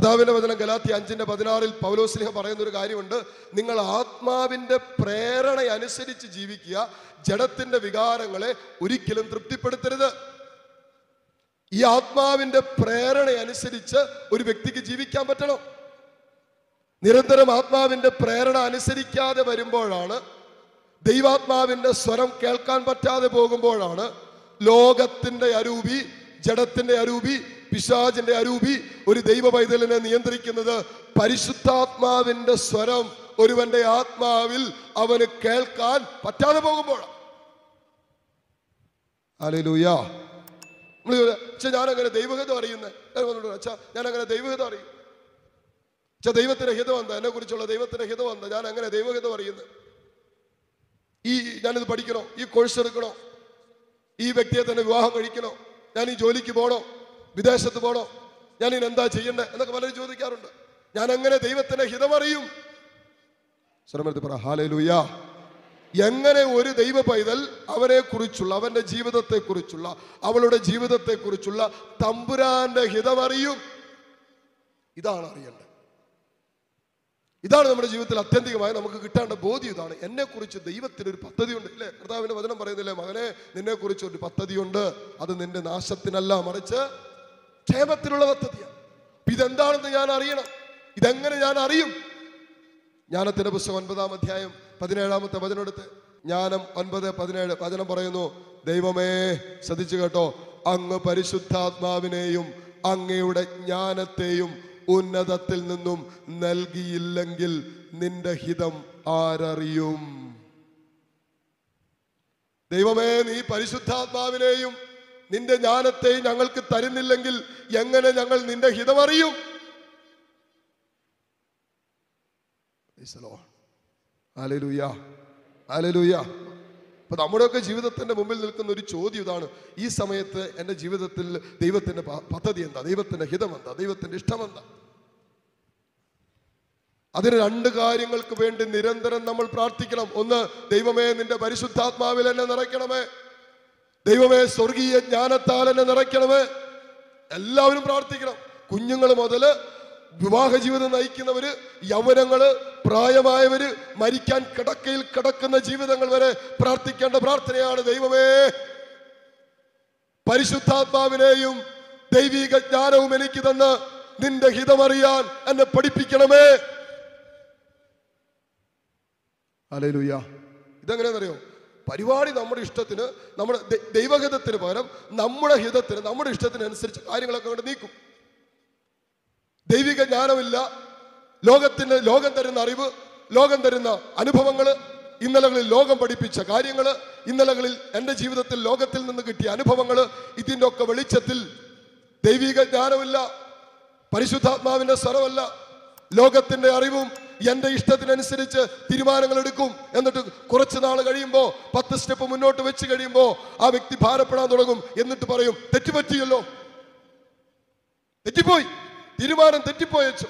കഥാവിന്റെ വചനം ഗലാത്തി അഞ്ചിന്റെ പതിനാറിൽ പൗലോസ്ലിഹ പറയുന്ന ഒരു കാര്യമുണ്ട് നിങ്ങൾ ആത്മാവിന്റെ പ്രേരണ അനുസരിച്ച് ജീവിക്കുക ജഡത്തിന്റെ വികാരങ്ങളെ ഒരിക്കലും തൃപ്തിപ്പെടുത്തരുത് ഈ ആത്മാവിന്റെ പ്രേരണ അനുസരിച്ച് ഒരു വ്യക്തിക്ക് ജീവിക്കാൻ പറ്റണം നിരന്തരം ആത്മാവിന്റെ പ്രേരണ അനുസരിക്കാതെ വരുമ്പോഴാണ് ദൈവാത്മാവിന്റെ സ്വരം കേൾക്കാൻ പറ്റാതെ പോകുമ്പോഴാണ് ലോകത്തിന്റെ അരൂപി ജഡത്തിന്റെ അരൂപി പിശാചിന്റെ അരൂപി ഒരു ദൈവ പൈതലിനെ നിയന്ത്രിക്കുന്നത് പരിശുദ്ധാത്മാവിന്റെ സ്വരം ഒരുവന്റെ ആത്മാവിൽ അവന് കേൾക്കാൻ പറ്റാതെ പോകുമ്പോഴാണ് അലൂയാ നമ്മൾ അച്ഛാ ഞാൻ അങ്ങനെ ദൈവഹിതം അറിയുന്നത് അച്ഛാ ഞാൻ അങ്ങനെ ദൈവഹിതം അറിയും അച്ഛാ ദൈവത്തിന്റെ ഹിതം എന്താ എന്നെ കുറിച്ചുള്ള ദൈവത്തിന്റെ ഹിതം എന്താ ഞാൻ അങ്ങനെ ദൈവഹിതം അറിയുന്നത് ഈ ഞാനിത് പഠിക്കണോ ഈ കോഴ്സ് എടുക്കണോ ഈ വ്യക്തിയെ തന്നെ വിവാഹം കഴിക്കണോ ഞാൻ ഈ ജോലിക്ക് പോകണോ വിദേശത്ത് പോകണോ ഞാൻ ഇനി എന്താ ചെയ്യണ്ടേ എന്നൊക്കെ പലരും ചോദിക്കാറുണ്ട് ഞാൻ എങ്ങനെ ദൈവത്തിന്റെ ഹിതമറിയും സ്വരമെടുത്ത് പറ ഹാലൂയ എങ്ങനെ ഒരു ദൈവ പൈതൽ അവനെ കുറിച്ചുള്ള അവന്റെ ജീവിതത്തെ കുറിച്ചുള്ള അവളുടെ ജീവിതത്തെ കുറിച്ചുള്ള തമ്പുരാന്റെ ഹിതമറിയും ഇതാണ് അറിയേണ്ടത് ഇതാണ് നമ്മുടെ ജീവിതത്തിൽ അത്യന്തികമായി നമുക്ക് കിട്ടേണ്ട ബോധ്യം ഇതാണ് എന്നെ കുറിച്ച് ദൈവത്തിന് ഒരു പദ്ധതിയുണ്ട് ഇല്ലേ കർത്താവിന്റെ വചനം പറയുന്നില്ലേ മകനെ നിന്നെ കുറിച്ച് ഒരു പദ്ധതിയുണ്ട് അത് നിന്റെ നാശത്തിനല്ല മറിച്ച് ക്ഷേമത്തിനുള്ള പദ്ധതിയാണ് അപ്പൊ ഇതെന്താണെന്ന് ഞാൻ അറിയണം ഇതെങ്ങനെ ഞാൻ അറിയും ജ്ഞാനത്തിന്റെ പുസ്തകം ഒൻപതാം അധ്യായം പതിനേഴാമത്തെ വചനെടുത്ത് ജ്ഞാനം ഒൻപത് പതിനേഴ് വചനം പറയുന്നു ദൈവമേ ശ്രദ്ധിച്ചു കേട്ടോ അങ്ങ് പരിശുദ്ധാത്മാവിനെയും അങ്ങയുടെ ജ്ഞാനത്തെയും ഉന്നതത്തിൽ നിന്നും നൽകിയില്ലെങ്കിൽ നിന്റെ ഹിതം ആരറിയും ദൈവമേ നീ പരിശുദ്ധാത്മാവിനെയും നിന്റെ ജ്ഞാനത്തെയും ഞങ്ങൾക്ക് തരുന്നില്ലെങ്കിൽ എങ്ങനെ ഞങ്ങൾ നിന്റെ ഹിതം അറിയും ഹല്ലേലൂയ ഹല്ലേലൂയ അപ്പൊ നമ്മുടെയൊക്കെ ജീവിതത്തിന്റെ മുമ്പിൽ നിൽക്കുന്ന ഒരു ചോദ്യം ഇതാണ് ഈ സമയത്ത് എൻ്റെ ജീവിതത്തിൽ ദൈവത്തിന്റെ പ- പദ്ധതി എന്താ ദൈവത്തിന്റെ ഹിതം എന്താ ദൈവത്തിന്റെ ഇഷ്ടം എന്താ അതിന് രണ്ട് കാര്യങ്ങൾക്ക് വേണ്ടി നിരന്തരം നമ്മൾ പ്രാർത്ഥിക്കണം ഒന്ന് ദൈവമേ നിന്റെ പരിശുദ്ധാത്മാവിൽ എന്നെ നിറയ്ക്കണമേ ദൈവമേ സ്വർഗീയ ജ്ഞാനത്താൽ എന്നെ നിറയ്ക്കണമേ എല്ലാവരും പ്രാർത്ഥിക്കണം കുഞ്ഞുങ്ങൾ മുതല് വിവാഹ ജീവിതം നയിക്കുന്നവര് യൗവനങ്ങള് പ്രായമായവര് മരിക്കാൻ കിടക്കയിൽ കിടക്കുന്ന ജീവിതങ്ങൾ വരെ പ്രാർത്ഥിക്കേണ്ട പ്രാർത്ഥനയാണ് ദൈവമേ പരിശുദ്ധാത്മാവിനെയും ദൈവിക ജ്ഞാനവും എനിക്ക് തന്ന് നിന്റെ ഹിതമറിയാൻ എന്നെ പഠിപ്പിക്കണമേ അലലുയ്യ ഇതെങ്ങനെയാണെന്നറിയോ പരിപാടി നമ്മുടെ ഇഷ്ടത്തിന് നമ്മുടെ ദൈ- ദൈവഹിതത്തിന് പകരം നമ്മുടെ ഹിതത്തിന് നമ്മുടെ ഇഷ്ടത്തിനനുസരിച്ച് കാര്യങ്ങളൊക്കെ കൊണ്ട് നീക്കും ദൈവിക ജ്ഞാനമില്ല ലോകത്തിന് ലോകം തരുന്ന അറിവ് ലോകം തരുന്ന അനുഭവങ്ങള് ഇന്നലകളിൽ ലോകം പഠിപ്പിച്ച കാര്യങ്ങള് ഇന്നലകളിൽ എൻ്റെ ജീവിതത്തിൽ ലോകത്തിൽ നിന്ന് കിട്ടിയ അനുഭവങ്ങള് ഇതിൻ്റെ ഒക്കെ വെളിച്ചത്തിൽ ദൈവിക ജ്ഞാനമില്ല പരിശുദ്ധാത്മാവിന്റെ സ്വരമല്ല ലോകത്തിന്റെ അറിവും എന്റെ ഇഷ്ടത്തിനനുസരിച്ച് തീരുമാനങ്ങൾ എടുക്കും എന്നിട്ട് കുറച്ച് നാൾ കഴിയുമ്പോൾ പത്ത് സ്റ്റെപ്പ് മുന്നോട്ട് വെച്ച് കഴിയുമ്പോൾ ആ വ്യക്തി ഭാരപ്പെടാൻ തുടങ്ങും എന്നിട്ട് പറയും തെറ്റുപറ്റിയല്ലോ തെറ്റിപ്പോയി തീരുമാനം തെറ്റിപ്പോയച്ചു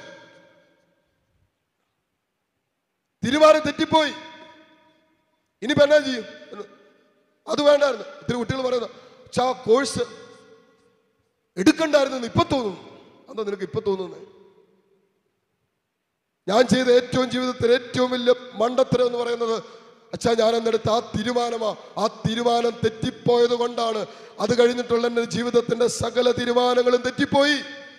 തീരുമാനം തെറ്റിപ്പോയി ഇനിയിപ്പോ എന്നാ ചെയ്യും എന്ന്. അത് വേണ്ടായിരുന്നു ഇത്തിരി കുട്ടികൾ പറയുന്നത് ചാ കോഴ്സ് എടുക്കണ്ടായിരുന്നു ഇപ്പൊ തോന്നുന്നു എന്താ നിനക്ക് ഇപ്പൊ തോന്നുന്നത് ഞാൻ ചെയ്ത ഏറ്റവും ജീവിതത്തിൽ ഏറ്റവും വലിയ മണ്ടത്തരം എന്ന് പറയുന്നത് അച്ഛാ ഞാൻ അന്നെടുത്ത ആ തീരുമാനമാ ആ തീരുമാനം തെറ്റിപ്പോയത് കൊണ്ടാണ് അത് കഴിഞ്ഞിട്ടുള്ള എൻ്റെ ജീവിതത്തിന്റെ സകല തീരുമാനങ്ങളും തെറ്റിപ്പോയി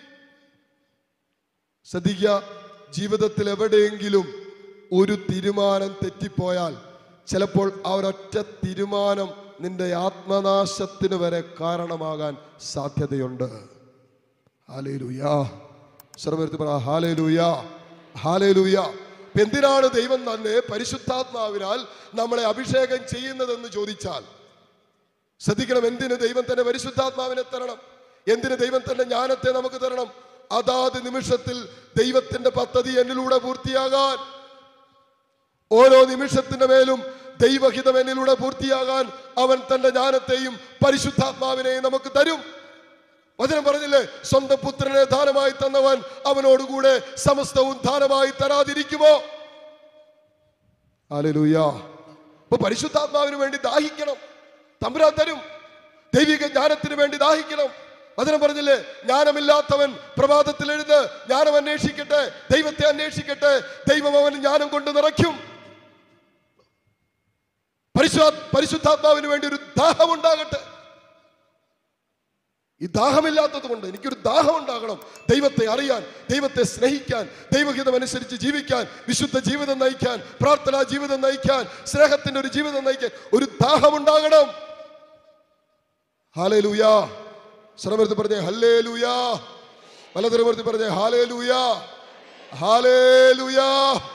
ശ്രദ്ധിക്കുക ജീവിതത്തിൽ എവിടെയെങ്കിലും ഒരു തീരുമാനം തെറ്റിപ്പോയാൽ ചിലപ്പോൾ ആ ഒരൊറ്റ തീരുമാനം നിന്റെ ആത്മനാശത്തിന് വരെ കാരണമാകാൻ സാധ്യതയുണ്ട് ഹാലേലൂയാ സർവരുത്തി പറ ഹാലേലൂയാ ഹാലേലൂയാ ഇപ്പൊ എന്തിനാണ് ദൈവം തന്നെ പരിശുദ്ധാത്മാവിനാൽ നമ്മളെ അഭിഷേകം ചെയ്യുന്നതെന്ന് ചോദിച്ചാൽ ശ്രദ്ധിക്കണം എന്തിന് ദൈവം തന്നെ പരിശുദ്ധാത്മാവിനെ തരണം എന്തിന് ദൈവം തന്നെ ജ്ഞാനത്തെ നമുക്ക് തരണം അതാത് നിമിഷത്തിൽ ദൈവത്തിന്റെ പദ്ധതി എന്നിലൂടെ പൂർത്തിയാകാൻ ഓരോ നിമിഷത്തിന്റെ മേലും ദൈവഹിതം എന്നിലൂടെ പൂർത്തിയാകാൻ അവൻ തന്റെ ജ്ഞാനത്തെയും പരിശുദ്ധാത്മാവിനെയും നമുക്ക് തരും വചനം പറഞ്ഞില്ലേ സ്വന്തം പുത്രനെ ദാനമായി തന്നവൻ അവനോടുകൂടെ സമസ്തവും ദാനമായി തരാതിരിക്കുമോ ഹല്ലേലൂയാ അപ്പൊ പരിശുദ്ധാത്മാവിന് വേണ്ടി ദാഹിക്കണം തമ്പുരാൻ തരും ദൈവിക ജ്ഞാനത്തിന് വേണ്ടി ദാഹിക്കണം അതിനെ പറഞ്ഞില്ലേ ജ്ഞാനമില്ലാത്തവൻ പ്രഭാതത്തിൽ എഴുത് ജ്ഞാനം അന്വേഷിക്കട്ടെ ദൈവത്തെ അന്വേഷിക്കട്ടെ ദൈവം അവൻ ജ്ഞാനം കൊണ്ട് നിറയ്ക്കും പരിശുദ്ധ പരിശുദ്ധാത്മാവിന് വേണ്ടി ഒരു ദാഹം ഉണ്ടാകട്ടെ ഈ ദാഹമില്ലാത്തത് കൊണ്ട് എനിക്കൊരു ദാഹം ഉണ്ടാകണം ദൈവത്തെ അറിയാൻ ദൈവത്തെ സ്നേഹിക്കാൻ ദൈവഹിതം അനുസരിച്ച് ജീവിക്കാൻ വിശുദ്ധ ജീവിതം നയിക്കാൻ പ്രാർത്ഥനാ ജീവിതം നയിക്കാൻ സ്നേഹത്തിന്റെ ഒരു ജീവിതം നയിക്കാൻ ഒരു ദാഹം ഉണ്ടാകണം ഹാലേ ലൂയാ ശ്രമർത്തി പറഞ്ഞേ ഹല്ലേ ലൂയാ പലതരമർത്തി പറഞ്ഞേ ഹാലേ ലൂയാ ഹാലേ ലൂയാ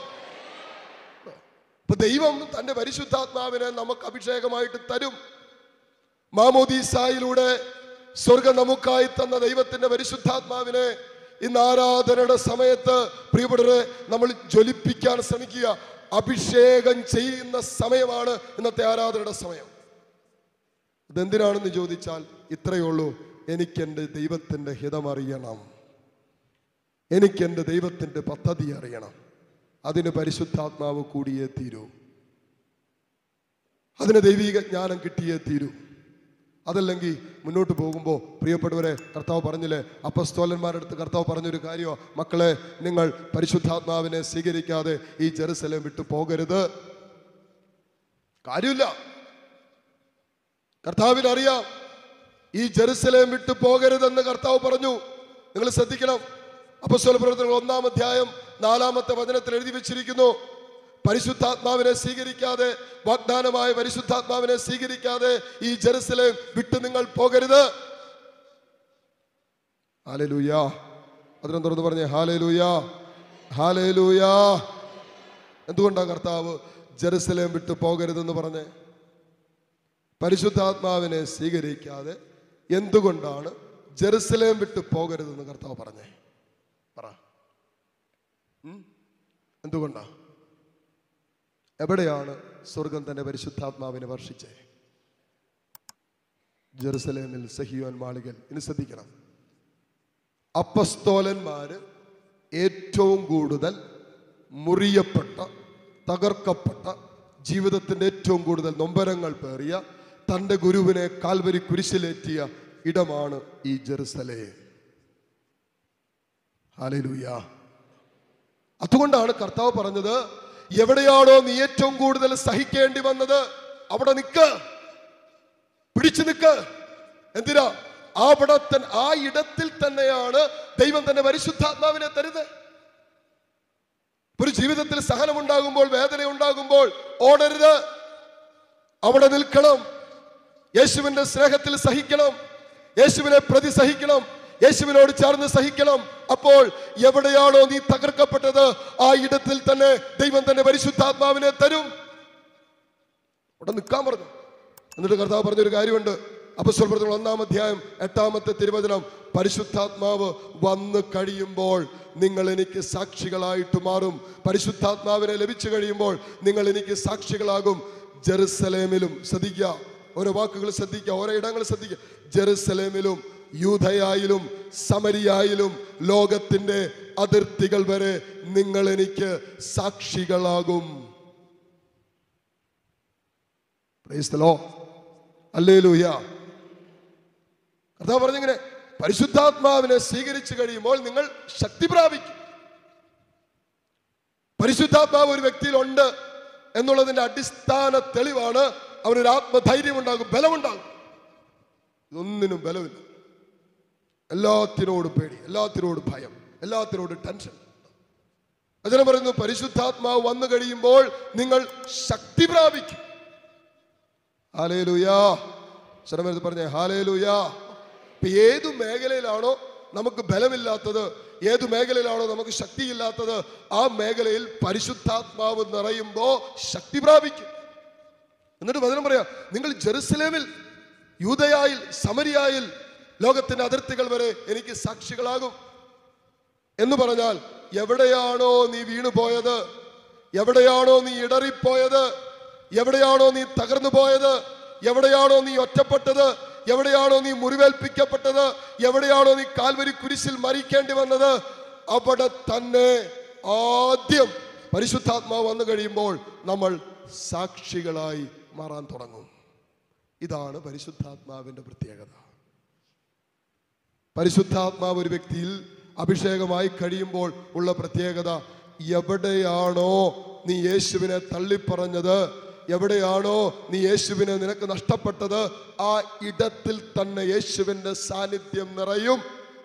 അപ്പൊ ദൈവം തന്റെ പരിശുദ്ധാത്മാവിനെ നമുക്ക് അഭിഷേകമായിട്ട് തരും മാമോദീസായിലൂടെ സ്വർഗം നമുക്കായി തന്ന ദൈവത്തിന്റെ പരിശുദ്ധാത്മാവിനെ ഇന്ന് ആരാധനയുടെ സമയത്ത് പ്രിയപ്പെട്ടവരെ നമ്മൾ ജ്വലിപ്പിക്കാൻ ശ്രമിക്കുക അഭിഷേകം ചെയ്യുന്ന സമയമാണ് ഇന്നത്തെ ആരാധനയുടെ സമയം ഇതെന്തിനാണെന്ന് ചോദിച്ചാൽ ഇത്രയേ ഉള്ളൂ എനിക്കെൻ്റെ ദൈവത്തിൻ്റെ ഹിതമറിയണം എനിക്കെൻ്റെ ദൈവത്തിൻ്റെ പദ്ധതി അറിയണം അതിന് പരിശുദ്ധാത്മാവ് കൂടിയേ തീരൂ അതിന് ദൈവിക ജ്ഞാനം കിട്ടിയേ തീരൂ അതല്ലെങ്കിൽ മുന്നോട്ട് പോകുമ്പോൾ പ്രിയപ്പെട്ടവരെ കർത്താവ് പറഞ്ഞില്ലേ അപ്പസ്തോലന്മാരുടെ അടുത്ത് കർത്താവ് പറഞ്ഞൊരു കാര്യമോ മക്കളെ നിങ്ങൾ പരിശുദ്ധാത്മാവിനെ സ്വീകരിക്കാതെ ഈ ജെറുസലേം വിട്ടു പോകരുത് കാര്യമില്ല കർത്താവിന് അറിയാം ഈ ജെറുസലേം വിട്ടു പോകരുതെന്ന് കർത്താവ് പറഞ്ഞു നിങ്ങൾ ശ്രദ്ധിക്കണം അപ്പസ്തോല പ്രവർത്തനങ്ങൾ ഒന്നാം അധ്യായം നാലാമത്തെ വചനത്തിൽ എഴുതി വെച്ചിരിക്കുന്നു പരിശുദ്ധാത്മാവിനെ സ്വീകരിക്കാതെ വാഗ്ദാനമായ പരിശുദ്ധാത്മാവിനെ സ്വീകരിക്കാതെ ഈ ജെറുസലേം വിട്ടു നിങ്ങൾ പോകരുത് ഹാലലൂയാ അതിനെ തുറന്ന് പറഞ്ഞേ ഹാലലൂയാ ഹാലലൂയാ എന്തുകൊണ്ടാ കർത്താവ് ജെറുസലേം വിട്ടു പോകരുതെന്ന് പറഞ്ഞേ പരിശുദ്ധാത്മാവിനെ സ്വീകരിക്കാതെ എന്തുകൊണ്ടാണ് ജെറുസലേം വിട്ടു പോകരുതെന്ന് കർത്താവ് പറഞ്ഞേ പറ ഉം? എന്തുകൊണ്ടാ എവിടെയാണ് സ്വർഗം തന്റെ പരിശുദ്ധാത്മാവിനെ വർഷിച്ചേ ജെറുസലേമിൽ സഹിയോൻ മാളികൽ ഇനി ശ്രദ്ധിക്കണം അപ്പസ്തോലന്മാര് ഏറ്റവും കൂടുതൽ മുറിയപ്പെട്ട തകർക്കപ്പെട്ട ജീവിതത്തിന്റെ ഏറ്റവും കൂടുതൽ നൊമ്പരങ്ങൾ പേറിയ തന്റെ ഗുരുവിനെ കാൽവരി കുരിശിലേറ്റിയ ഇടമാണ് ഈ ജെറുസലേം ഹാലലൂയ അതുകൊണ്ടാണ് കർത്താവ് പറഞ്ഞത് എവിടെയാണോ നീ ഏറ്റവും കൂടുതൽ സഹിക്കേണ്ടി വന്നത് അവിടെ നിൽക്ക് പിടിച്ചു നിൽക്ക് എന്തിനാ അവിടെ തൻ- ആ ഇടത്തിൽ തന്നെയാണ് ദൈവം തന്നെ പരിശുദ്ധാത്മാവിനെ തരുന്നത് ഒരു ജീവിതത്തിൽ സഹനമുണ്ടാകുമ്പോൾ വേദന ഉണ്ടാകുമ്പോൾ ഓടരുത് അവിടെ നിൽക്കണം യേശുവിന്റെ സ്നേഹത്തിൽ സഹിക്കണം യേശുവിനെ പ്രതി സഹിക്കണം യേശുവിനോട് ചേർന്ന് സഹിക്കണം അപ്പോൾ എവിടെയാണോ നീ തകർക്കപ്പെട്ടത് ആ ഇടത്തിൽ തന്നെ ദൈവം തന്നെ പരിശുദ്ധാത്മാവിനെ തരും അവിടെ നിൽക്കാൻ പറഞ്ഞു എന്നിട്ട് കർത്താവ് പറഞ്ഞൊരു കാര്യമുണ്ട് അപസ്വൽപ്രദങ്ങൾ ഒന്നാം അധ്യായം എട്ടാമത്തെ തിരുവചനം പരിശുദ്ധാത്മാവ് വന്ന് കഴിയുമ്പോൾ നിങ്ങൾ എനിക്ക് സാക്ഷികളായിട്ട് മാറും പരിശുദ്ധാത്മാവിനെ ലഭിച്ചു കഴിയുമ്പോൾ നിങ്ങൾ എനിക്ക് സാക്ഷികളാകും ജെറുസലേമിലും ശ്രദ്ധിക്കുക ഓരോ വാക്കുകൾ ശ്രദ്ധിക്കുക ഓരോ ഇടങ്ങൾ ശ്രദ്ധിക്കുക ജെറുസലേമിലും യൂതയായാലും സമരിയായാലും ലോകത്തിന്റെ അതിർത്തികൾ വരെ നിങ്ങൾ എനിക്ക് സാക്ഷികളാകും Praise the Lord. Hallelujah. കർത്താവ് പറഞ്ഞിങ്ങനെ പരിശുദ്ധാത്മാവിനെ സ്വീകരിച്ചു കഴിയുമ്പോൾ നിങ്ങൾ ശക്തി പ്രാപിക്കും പരിശുദ്ധാത്മാവ് ഒരു വ്യക്തിയിൽ ഉണ്ട് എന്നുള്ളതിന്റെ അടിസ്ഥാന തെളിവാണ് അവനൊരു ആത്മധൈര്യം ഉണ്ടാകും ബലമുണ്ടാകും ഇതൊന്നിനും ബലമില്ല എല്ലാത്തിനോടും പേടി എല്ലാത്തിനോടും ഭയം എല്ലാത്തിനോടും ടെൻഷൻ വചനം പറയുന്നു പരിശുദ്ധാത്മാവ് വന്നു കഴിയുമ്പോൾ നിങ്ങൾ ശക്തി പ്രാപിക്കും ഹാലേലുയാ ശ്രമത്തിൽ പറഞ്ഞേ ഹാലേലുയാ ഇപ്പൊ ഏതു മേഖലയിലാണോ നമുക്ക് ബലമില്ലാത്തത് ഏതു മേഖലയിലാണോ നമുക്ക് ശക്തിയില്ലാത്തത് ആ മേഖലയിൽ പരിശുദ്ധാത്മാവ് നിറയുമ്പോ ശക്തി പ്രാപിക്കും എന്നിട്ട് വചനം പറയാം നിങ്ങൾ ജെറുസലേമിൽ യൂതയായിൽ സമരിയായിൽ ലോകത്തിന്റെ അതിർത്തികൾ വരെ എനിക്ക് സാക്ഷികളാകും എന്ന് പറഞ്ഞാൽ എവിടെയാണോ നീ വീണുപോയത് എവിടെയാണോ നീ ഇടറിപ്പോയത് എവിടെയാണോ നീ തകർന്നു പോയത് എവിടെയാണോ നീ ഒറ്റപ്പെട്ടത് എവിടെയാണോ നീ മുറിവേൽപ്പിക്കപ്പെട്ടത് എവിടെയാണോ നീ കാൽവരി കുരിശിൽ മരിക്കേണ്ടി വന്നത് അവിടെ തന്നെ ആദ്യം പരിശുദ്ധാത്മാവ് വന്നു കഴിയുമ്പോൾ നമ്മൾ സാക്ഷികളായി മാറാൻ തുടങ്ങും ഇതാണ് പരിശുദ്ധാത്മാവിന്റെ പ്രത്യേകത പരിശുദ്ധാത്മാവ് ഒരു വ്യക്തിയിൽ അഭിഷേകമായി കഴിയുമ്പോൾ ഉള്ള പ്രത്യേകത എവിടെയാണോ നീ യേശുവിനെ തള്ളിപ്പറഞ്ഞത് എവിടെയാണോ നീ യേശുവിനെ നിനക്ക് നഷ്ടപ്പെട്ടത് ആ ഇടത്തിൽ തന്നെ യേശുവിന്റെ സാന്നിധ്യം നിറയും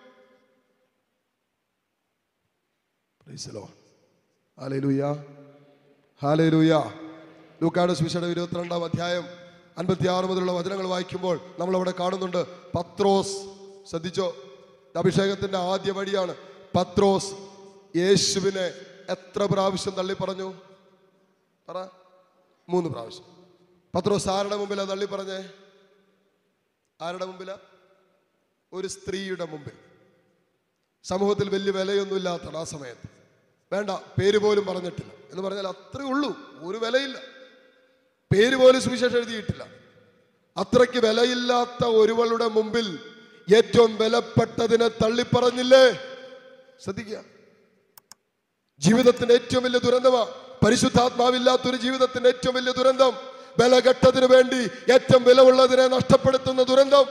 Praise the Lord. Hallelujah. Hallelujah. ലൂക്കാട് സുവിശേഷം ഇരുപത്തിരണ്ടാം അധ്യായം അൻപത്തി ആറ് മുതലുള്ള വചനങ്ങൾ വായിക്കുമ്പോൾ നമ്മൾ അവിടെ കാണുന്നുണ്ട് പത്രോസ് ശ്രദ്ധിച്ചോ ഇത് അഭിഷേകത്തിന്റെ ആദ്യ വഴിയാണ് പത്രോസ് യേശുവിനെ എത്ര പ്രാവശ്യം തള്ളി പറഞ്ഞു പറ മൂന്ന് പ്രാവശ്യം പത്രോസ് ആരുടെ മുമ്പിലാ തള്ളി പറഞ്ഞേ ആരുടെ മുമ്പിലാ ഒരു സ്ത്രീയുടെ മുമ്പിൽ സമൂഹത്തിൽ വലിയ വിലയൊന്നുമില്ലാത്തതാണ് ആ സമയത്ത് വേണ്ട പേര് പോലും പറഞ്ഞിട്ടില്ല എന്ന് പറഞ്ഞാൽ അത്രേ ഉള്ളൂ ഒരു വിലയില്ല പേര് പോലും സുവിശേഷം എഴുതിയിട്ടില്ല അത്രയ്ക്ക് വിലയില്ലാത്ത ഒരുവളുടെ മുമ്പിൽ ഏറ്റവും വിലപ്പെട്ടതിനെ തള്ളിപ്പറഞ്ഞില്ലേ ശ്രദ്ധിക്കുക ജീവിതത്തിന്റെ ഏറ്റവും വലിയ ദുരന്തമാ പരിശുദ്ധാത്മാവില്ലാത്തൊരു ജീവിതത്തിന്റെ ഏറ്റവും വലിയ ദുരന്തം വിലകെട്ടതിനു വേണ്ടി ഏറ്റവും വിലവുള്ളതിനെ നഷ്ടപ്പെടുത്തുന്ന ദുരന്തം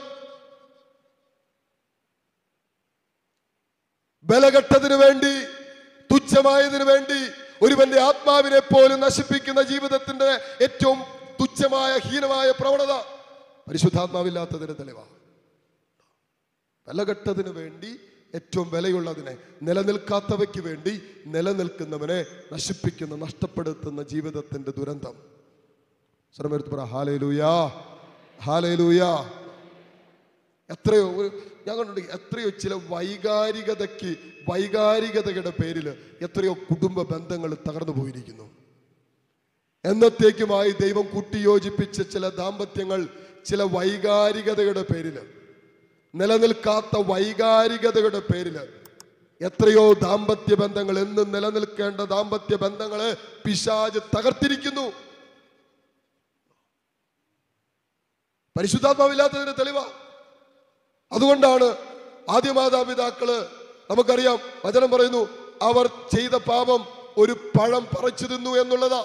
ബലഘട്ടതിനു വേണ്ടി തുച്ഛമായതിനു വേണ്ടി ഒരുവന്റെ ആത്മാവിനെ പോലും നശിപ്പിക്കുന്ന ജീവിതത്തിന്റെ ഏറ്റവും തുച്ഛമായ ഹീനമായ പ്രവണത പരിശുദ്ധാത്മാവില്ലാത്തതിന് തെളിവാണ് വിലകെട്ടതിനു വേണ്ടി ഏറ്റവും വിലയുള്ളതിനെ നിലനിൽക്കാത്തവയ്ക്ക് വേണ്ടി നിലനിൽക്കുന്നവനെ നശിപ്പിക്കുന്ന നഷ്ടപ്പെടുത്തുന്ന ജീവിതത്തിന്റെ ദുരന്തം ശ്രമെടുത്ത് പറ ഹാലേ ലൂയാ ഹാലേ ലൂയാ എത്രയോ ഒരു ഞാൻ കണ്ടിട്ടുണ്ട് എത്രയോ ചില വൈകാരികതയ്ക്ക് വൈകാരികതയുടെ പേരിൽ എത്രയോ കുടുംബ ബന്ധങ്ങൾ തകർന്നു പോയിരിക്കുന്നു എന്നത്തേക്കുമായി ദൈവം കൂട്ടിയോജിപ്പിച്ച ചില ദാമ്പത്യങ്ങൾ ചില വൈകാരികതയുടെ പേരിൽ നിലനിൽക്കാത്ത വൈകാരികതയുടെ പേരിൽ എത്രയോ ദാമ്പത്യ ബന്ധങ്ങൾ എന്നും നിലനിൽക്കേണ്ട ദാമ്പത്യ ബന്ധങ്ങളെ പിശാജ് തകർത്തിരിക്കുന്നു പരിശുദ്ധാത്മാവില്ലാത്തതിന്റെ തെളിവാ അതുകൊണ്ടാണ് ആദ്യ മാതാപിതാക്കള് നമുക്കറിയാം വചനം പറയുന്നു അവർ ചെയ്ത പാപം ഒരു പഴം പറിച്ചു തിന്നു എന്നുള്ളതാ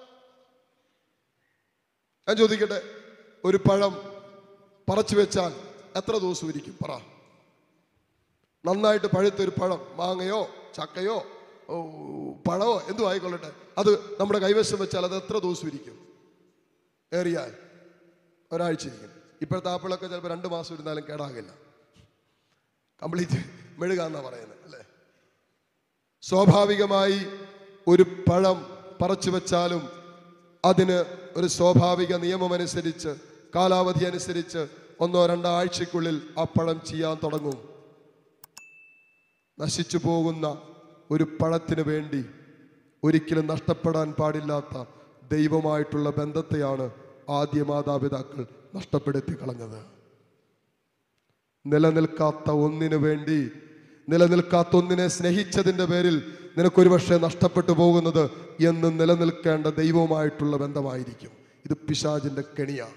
ഞാൻ ചോദിക്കട്ടെ ഒരു പഴം പറിച്ചു വെച്ചാൽ എത്ര ദിവസം ഇരിക്കും പറ നന്നായിട്ട് പഴുത്ത ഒരു പഴം മാങ്ങയോ ചക്കയോ ഓ, പഴമോ എന്തു ആയിക്കൊള്ളട്ടെ അത് നമ്മുടെ കൈവശം വെച്ചാൽ അത് എത്ര ദിവസം ഇരിക്കും ഏറിയാൽ ഒരാഴ്ച ഇരിക്കും ഇപ്പോഴത്തെ ആപ്പിളൊക്കെ ചിലപ്പോൾ രണ്ട് മാസം ഇരുന്നാലും കേടാകില്ല കംപ്ലീറ്റ് മെഴുകാന്നാ പറയുന്നത് അല്ലേ സ്വാഭാവികമായി ഒരു പഴം പറിച്ചു വെച്ചാലും അതിന് ഒരു സ്വാഭാവിക നിയമമനുസരിച്ച് കാലാവധി അനുസരിച്ച് ഒന്നോ രണ്ടോ ആഴ്ചക്കുള്ളിൽ ആ പഴം ചെയ്യാൻ തുടങ്ങും നശിച്ചു പോകുന്ന ഒരു പഴത്തിന് വേണ്ടി ഒരിക്കലും നഷ്ടപ്പെടാൻ പാടില്ലാത്ത ദൈവമായിട്ടുള്ള ബന്ധത്തെയാണ് ആദ്യ മാതാപിതാക്കൾ നഷ്ടപ്പെടുത്തി കളഞ്ഞത് നിലനിൽക്കാത്ത ഒന്നിനു വേണ്ടി നിലനിൽക്കാത്ത ഒന്നിനെ സ്നേഹിച്ചതിന്റെ പേരിൽ നിനക്കൊരു പക്ഷേ നഷ്ടപ്പെട്ടു പോകുന്നത് എന്ന് നിലനിൽക്കേണ്ട ദൈവവുമായിട്ടുള്ള ബന്ധമായിരിക്കും ഇത് പിശാജിന്റെ കെണിയാണ്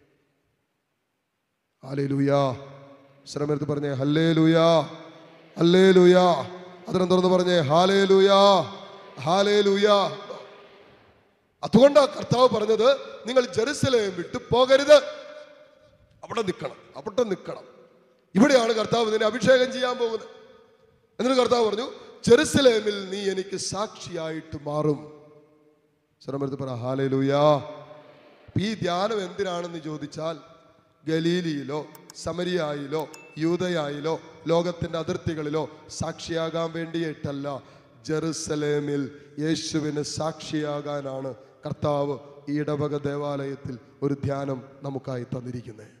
ഹാലേ ലൂയാ ശ്രമത്ത് പറഞ്ഞേ ഹല്ലേ ലൂയാ ഹല്ലേ ലൂയാ അതിനെ തുറന്ന് പറഞ്ഞേ ഹാലേ ലൂയാ ഹാലേ ലൂയാ അതുകൊണ്ടാ കർത്താവ് പറഞ്ഞത് നിങ്ങൾ ജെറുസലേം വിട്ട് പോകരുത് അവിടെ നിൽക്കണം അവിടെ നിൽക്കണം ഇവിടെയാണ് കർത്താവ് നിന്നെ അഭിഷേകം ചെയ്യാൻ പോകുന്നത് എന്നിട്ട് കർത്താവ് പറഞ്ഞു ജെറുസലേമിൽ നീ എനിക്ക് സാക്ഷിയായിട്ട് മാറും ശ്രമത്ത് പറ ഹാലേ ലൂയാ ഈ ധ്യാനം എന്തിനാണെന്ന് ചോദിച്ചാൽ ഗലീലിയിലോ സമരിയായിലോ യൂതയായിലോ ലോകത്തിന്റെ അതിർത്തികളിലോ സാക്ഷിയാകാൻ വേണ്ടിയിട്ടല്ല ജെറുസലേമിൽ യേശുവിന് സാക്ഷിയാകാനാണ് കർത്താവ് ഈ ഇടവക ദേവാലയത്തിൽ ഒരു ധ്യാനം നമുക്കായി തന്നിരിക്കുന്നത്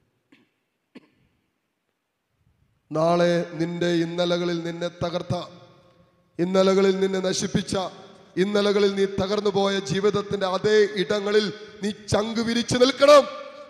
നാളെ നിന്റെ ഇന്നലകളിൽ നിന്നെ തകർത്ത ഇന്നലകളിൽ നിന്നെ നശിപ്പിച്ച ഇന്നലകളിൽ നീ തകർന്നു പോയ ജീവിതത്തിന്റെ അതേ ഇടങ്ങളിൽ നീ ചങ്ക് വിരിച്ചു നിൽക്കണം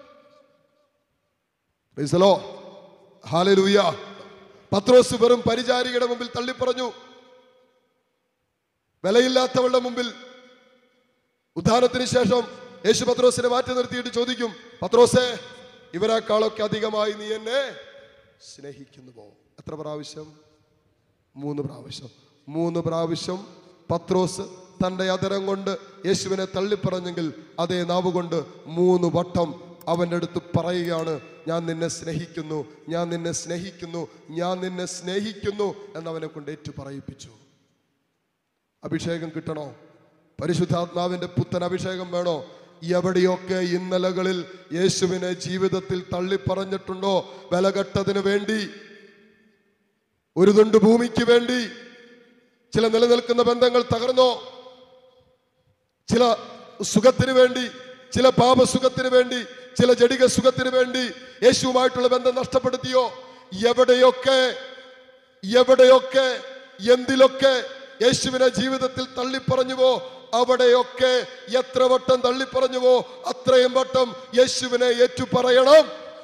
പ്രൈസലോ ഹാലലൂയ പത്രോസ് വെറും പരിചാരികയുടെ മുമ്പിൽ തള്ളിപ്പറഞ്ഞു വിലയില്ലാത്തവളുടെ മുമ്പിൽ ഉദ്ധാനത്തിന് ശേഷം യേശു പത്രോസിനെ മാറ്റി നിർത്തിയിട്ട് ചോദിക്കും പത്രോസേ ഇവരെക്കാളൊക്കെ അധികമായി നീ എന്നെ സ്നേഹിക്കുന്നുവോ എത്ര പ്രാവശ്യം മൂന്ന് പ്രാവശ്യം മൂന്ന് പ്രാവശ്യം പത്രോസ് തന്റെ അതരം കൊണ്ട് യേശുവിനെ തള്ളിപ്പറഞ്ഞെങ്കിൽ അതേ നാവ് കൊണ്ട് മൂന്ന് വട്ടം അവൻ്റെ അടുത്ത് പറയുകയാണ് ഞാൻ നിന്നെ സ്നേഹിക്കുന്നു ഞാൻ നിന്നെ സ്നേഹിക്കുന്നു ഞാൻ നിന്നെ സ്നേഹിക്കുന്നു എന്നവനെ കൊണ്ട് ഏറ്റു പറയിപ്പിച്ചു അഭിഷേകം കിട്ടണോ പരിശുദ്ധാത്മാവിന്റെ പുത്തൻ അഭിഷേകം വേണോ എവിടെയൊക്കെ ഇന്നലകളിൽ യേശുവിനെ ജീവിതത്തിൽ തള്ളിപ്പറഞ്ഞിട്ടുണ്ടോ വിലകെട്ടതിന് വേണ്ടി ഒരു തുണ്ട് ഭൂമിക്ക് വേണ്ടി ചില നിലനിൽക്കുന്ന ബന്ധങ്ങൾ തകർന്നോ ചില സുഖത്തിന് വേണ്ടി ചില പാപസുഖത്തിന് വേണ്ടി ചില ജടിക സുഖത്തിന് വേണ്ടി യേശുവുമായിട്ടുള്ള ബന്ധം നഷ്ടപ്പെടുത്തിയോ എവിടെയൊക്കെ എവിടെയൊക്കെ എന്തിലൊക്കെ യേശുവിനെ ജീവിതത്തിൽ തള്ളിപ്പറഞ്ഞുവോ അവിടെയൊക്കെ എത്ര വട്ടം തള്ളിപ്പറഞ്ഞുവോ അത്രയും വട്ടം യേശുവിനെ ഏറ്റുപറയണം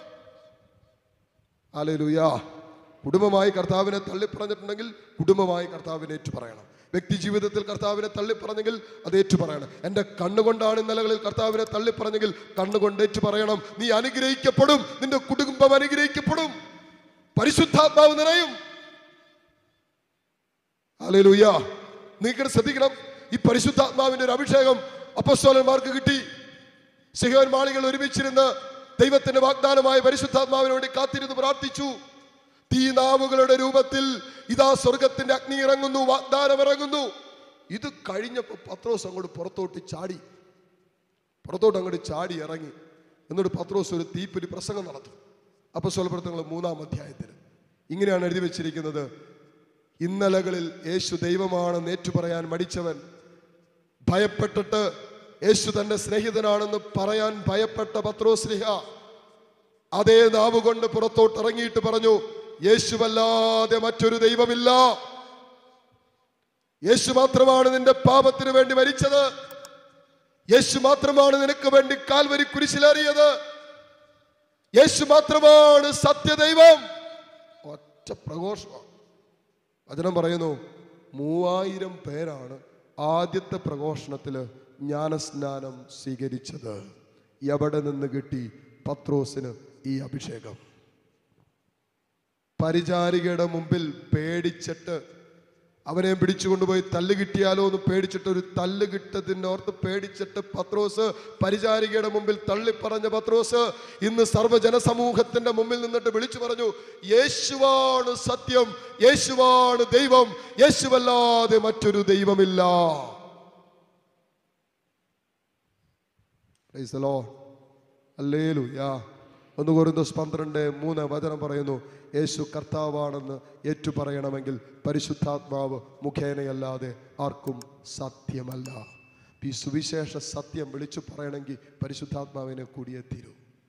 ആലേലുയാ കുടുംബമായി കർത്താവിനെ തള്ളിപ്പറഞ്ഞിട്ടുണ്ടെങ്കിൽ കുടുംബമായി കർത്താവിനെ ഏറ്റുപറയണം വ്യക്തി ജീവിതത്തിൽ കർത്താവിനെ തള്ളിപ്പറഞ്ഞെങ്കിൽ അത് ഏറ്റുപറയണം എൻ്റെ കണ്ണുകൊണ്ടാണ് ഇന്നലകളിൽ കർത്താവിനെ തള്ളിപ്പറഞ്ഞെങ്കിൽ കണ്ണുകൊണ്ട് ഏറ്റുപറയണം നീ അനുഗ്രഹിക്കപ്പെടും നിന്റെ കുടുംബം അനുഗ്രഹിക്കപ്പെടും പരിശുദ്ധാത്മാവ് നിറയും ആലേലുയ്യ നിങ്ങൾ ശ്രദ്ധിക്കണം ഈ പരിശുദ്ധാത്മാവിന്റെ ഒരു അഭിഷേകം അപ്പസ്തോലന്മാർക്ക് കിട്ടി സിഹോൻ മാളികൾ ഒരുമിച്ചിരുന്ന് ദൈവത്തിന്റെ വാഗ്ദാനമായ പരിശുദ്ധാത്മാവിന് വേണ്ടി കാത്തിരുന്ന് പ്രാർത്ഥിച്ചു തീനാവുകളുടെ രൂപത്തിൽ ഇതാ സ്വർഗത്തിന്റെ അഗ്നി ഇറങ്ങുന്നു വാഗ്ദാനം ഇറങ്ങുന്നു ഇത് കഴിഞ്ഞപ്പോൾ പത്രോസ് അങ്ങോട്ട് പുറത്തോട്ട് ചാടി പുറത്തോട്ട് അങ്ങോട്ട് ചാടി ഇറങ്ങി എന്നിട്ട് പത്രോസ് ഒരു തീപ്പൊരി പ്രസംഗം നടത്തും അപ്പൊ സ്വലപ്രത്തങ്ങൾ മൂന്നാം അധ്യായത്തിൽ ഇങ്ങനെയാണ് എഴുതി വെച്ചിരിക്കുന്നത് ഇന്നലകളിൽ യേശു ദൈവമാണെന്ന് ഏറ്റുപറയാൻ മടിച്ചവൻ ഭയപ്പെട്ടിട്ട് യേശു തന്റെ സ്നേഹിതനാണെന്ന് പറയാൻ ഭയപ്പെട്ട പത്രോസ്ലിഹ അതേ നാവ് കൊണ്ട് പുറത്തോട്ട് ഇറങ്ങിയിട്ട് പറഞ്ഞു യേശുവല്ലാതെ മറ്റൊരു ദൈവമില്ല യേശു മാത്രമാണ് നിന്റെ പാപത്തിന് വേണ്ടി മരിച്ചത് യേശു മാത്രമാണ് നിനക്ക് വേണ്ടി കാൽവരി കുരിശിലേറിയത് യേശു മാത്രമാണ് സത്യദൈവം ഒറ്റ പ്രഘോഷമാണ് വചനം പറയുന്നു മൂവായിരം പേരാണ് ആദ്യത്തെ പ്രഘോഷണത്തിൽ ജ്ഞാനസ്നാനം സ്വീകരിച്ചത് എവിടെ നിന്ന് കിട്ടി പത്രോസിന് ഈ അഭിഷേകം പരിചാരികയുടെ മുമ്പിൽ പേടിച്ചിട്ട് അവനെ പിടിച്ചുകൊണ്ടുപോയി തല്ല് കിട്ടിയാലോ എന്ന് പേടിച്ചിട്ട് ഒരു തല്ല് കിട്ടതിനോർത്ത് പേടിച്ചിട്ട് പത്രോസ് പരിചാരികയുടെ മുമ്പിൽ തള്ളിപ്പറഞ്ഞ പത്രോസ് ഇന്ന് സർവ്വജനസമൂഹത്തിന്റെ മുമ്പിൽ നിന്നിട്ട് വിളിച്ചു പറഞ്ഞു യേശുവാണ് സത്യം യേശുവാണ് ദൈവം യേശുവല്ലാതെ മറ്റൊരു ദൈവമില്ല Praise the Lord. ഹല്ലേലൂയ. ഒന്ന് കൊരിന്തോസ് പന്ത്രണ്ട് മൂന്ന് വചനം പറയുന്നു യേശു കർത്താവാണെന്ന് ഏറ്റുപറയണമെങ്കിൽ പരിശുദ്ധാത്മാവ് മുഖേനയല്ലാതെ ആർക്കും സത്യമല്ല ഈ സുവിശേഷ സത്യം വിളിച്ചു പറയണമെങ്കിൽ പരിശുദ്ധാത്മാവിനെ കൂടിയേ തീരൂ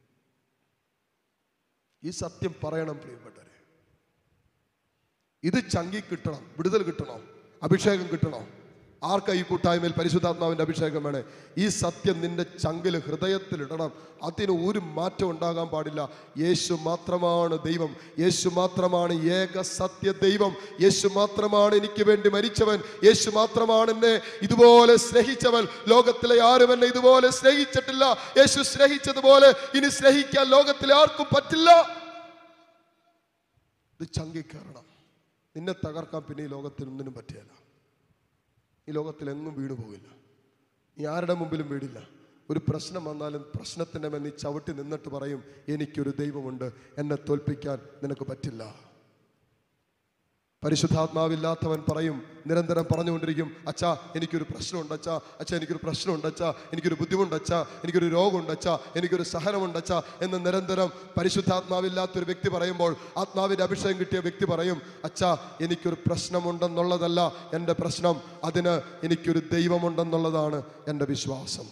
ഈ സത്യം പറയണം പ്രിയപ്പെട്ടവരെ ഇത് ചങ്കി കിട്ടണം വിടുതൽ കിട്ടണം അഭിഷേകം കിട്ടണം ആർക്കാ ഈ കൂട്ടായ്മയിൽ പരിശുദ്ധാത്മാവിന്റെ അഭിഷേകം വേണേ ഈ സത്യം നിന്റെ ചങ്കിൽ ഹൃദയത്തിൽ ഇടണം അതിന് ഒരു മാറ്റം ഉണ്ടാകാൻ പാടില്ല യേശു മാത്രമാണ് ദൈവം യേശു മാത്രമാണ് ഏക സത്യ ദൈവം യേശു മാത്രമാണ് എനിക്ക് വേണ്ടി മരിച്ചവൻ യേശു മാത്രമാണ് എന്നെ ഇതുപോലെ സ്നേഹിച്ചവൻ ലോകത്തിലെ ആരും എന്നെ ഇതുപോലെ സ്നേഹിച്ചിട്ടില്ല യേശു സ്നേഹിച്ചതുപോലെ ഇനി സ്നേഹിക്കാൻ ലോകത്തിലെ ആർക്കും പറ്റില്ല ഇത് ചങ്കി കയറണം നിന്നെ തകർക്കാൻ പിന്നെ ഈ ലോകത്തിൽ ഒന്നിനും പറ്റിയല്ല ഈ ലോകത്തിൽ എങ്ങും വീണു പോകില്ല നീ ആരുടെ മുമ്പിലും വീടില്ല ഒരു പ്രശ്നം വന്നാലും പ്രശ്നത്തിൻ്റെ മേൽ നീ ചവിട്ടി നിന്നിട്ട് പറയും എനിക്കൊരു ദൈവമുണ്ട് എന്നെ തോൽപ്പിക്കാൻ നിനക്ക് പറ്റില്ല പരിശുദ്ധാത്മാവില്ലാത്തവൻ പറയും നിരന്തരം പറഞ്ഞുകൊണ്ടിരിക്കും അച്ഛാ എനിക്കൊരു പ്രശ്നമുണ്ട് അച്ഛാ അച്ഛാ എനിക്കൊരു പ്രശ്നമുണ്ട് അച്ഛാ എനിക്കൊരു ബുദ്ധിമുട്ട് അച്ഛാ എനിക്കൊരു രോഗമുണ്ട് അച്ഛാ എനിക്കൊരു സഹനമുണ്ട് അച്ഛാ എന്ന് നിരന്തരം പരിശുദ്ധാത്മാവില്ലാത്തൊരു വ്യക്തി പറയുമ്പോൾ ആത്മാവിൻ്റെ അഭിഷേകം കിട്ടിയ വ്യക്തി പറയും അച്ഛാ എനിക്കൊരു പ്രശ്നമുണ്ടെന്നുള്ളതല്ല എൻ്റെ പ്രശ്നം അതിന് എനിക്കൊരു ദൈവമുണ്ടെന്നുള്ളതാണ് എൻ്റെ വിശ്വാസം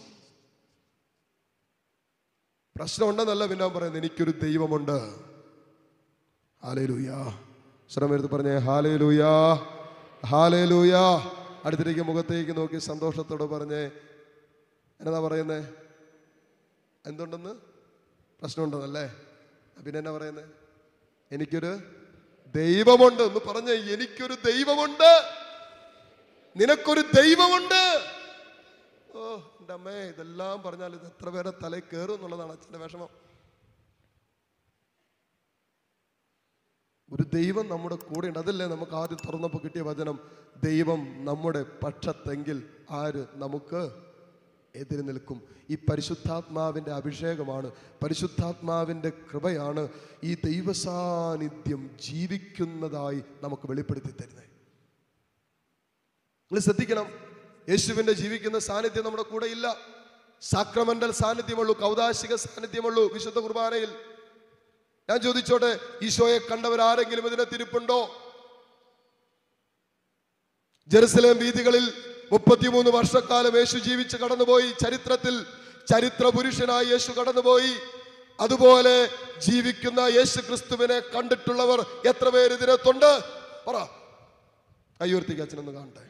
പ്രശ്നമുണ്ടെന്നല്ല പിന്നെ അവൻ പറയുന്നത് എനിക്കൊരു ദൈവമുണ്ട് ഹാലേലൂയാ ശ്രമെടുത്ത് പറഞ്ഞേ ഹാലേലൂയാ ഹാലേലൂയാ അടുത്തിരിക്കും മുഖത്തേക്ക് നോക്കി സന്തോഷത്തോടെ പറഞ്ഞേ എന്നതാ പറയുന്നേ എന്തുണ്ടെന്ന് പ്രശ്നമുണ്ടെന്നല്ലേ പിന്നെ എന്നാ പറയുന്നേ എനിക്കൊരു ദൈവമുണ്ട് എന്ന് പറഞ്ഞേ എനിക്കൊരു ദൈവമുണ്ട് നിനക്കൊരു ദൈവമുണ്ട് ഓ എൻ്റെ അമ്മേ ഇതെല്ലാം പറഞ്ഞാൽ ഇത് എത്ര പേരെ തലയിൽ കയറും എന്നുള്ളതാണ് അച്ഛൻ്റെ വിഷമം ഒരു ദൈവം നമ്മുടെ കൂടെയുണ്ട് അതല്ലേ നമുക്ക് ആദ്യം തുറന്നപ്പോൾ കിട്ടിയ വചനം ദൈവം നമ്മുടെ പക്ഷത്തെങ്കിൽ ആര് നമുക്ക് എതിര് നിൽക്കും ഈ പരിശുദ്ധാത്മാവിൻ്റെ അഭിഷേകമാണ് പരിശുദ്ധാത്മാവിൻ്റെ കൃപയാണ് ഈ ദൈവസാന്നിധ്യം ജീവിക്കുന്നതായി നമുക്ക് വെളിപ്പെടുത്തി തരുന്നത് നിങ്ങൾ ശ്രദ്ധിക്കണം യേശുവിൻ്റെ ജീവിക്കുന്ന സാന്നിധ്യം നമ്മുടെ കൂടെ ഇല്ല സാക്രമെന്റൽ സാന്നിധ്യമുള്ളൂ കൗതാശിക സാന്നിധ്യമുള്ളൂ വിശുദ്ധ കുർബാനയിൽ ഞാൻ ചോദിച്ചോട്ടെ ഈശോയെ കണ്ടവരാരെങ്കിലും ഇതിനെ തിരുപ്പുണ്ടോ ജെറുസലേം വീതികളിൽ മുപ്പത്തിമൂന്ന് വർഷക്കാലം യേശു ജീവിച്ച് കടന്നുപോയി ചരിത്രത്തിൽ ചരിത്ര പുരുഷനായി യേശു കടന്നുപോയി അതുപോലെ ജീവിക്കുന്ന യേശു ക്രിസ്തുവിനെ കണ്ടിട്ടുള്ളവർ എത്ര പേര് ഇതിനകത്തുണ്ട് പറ കയ്യോർത്തിക്ക് അച്ഛനൊന്ന് കാണട്ടെ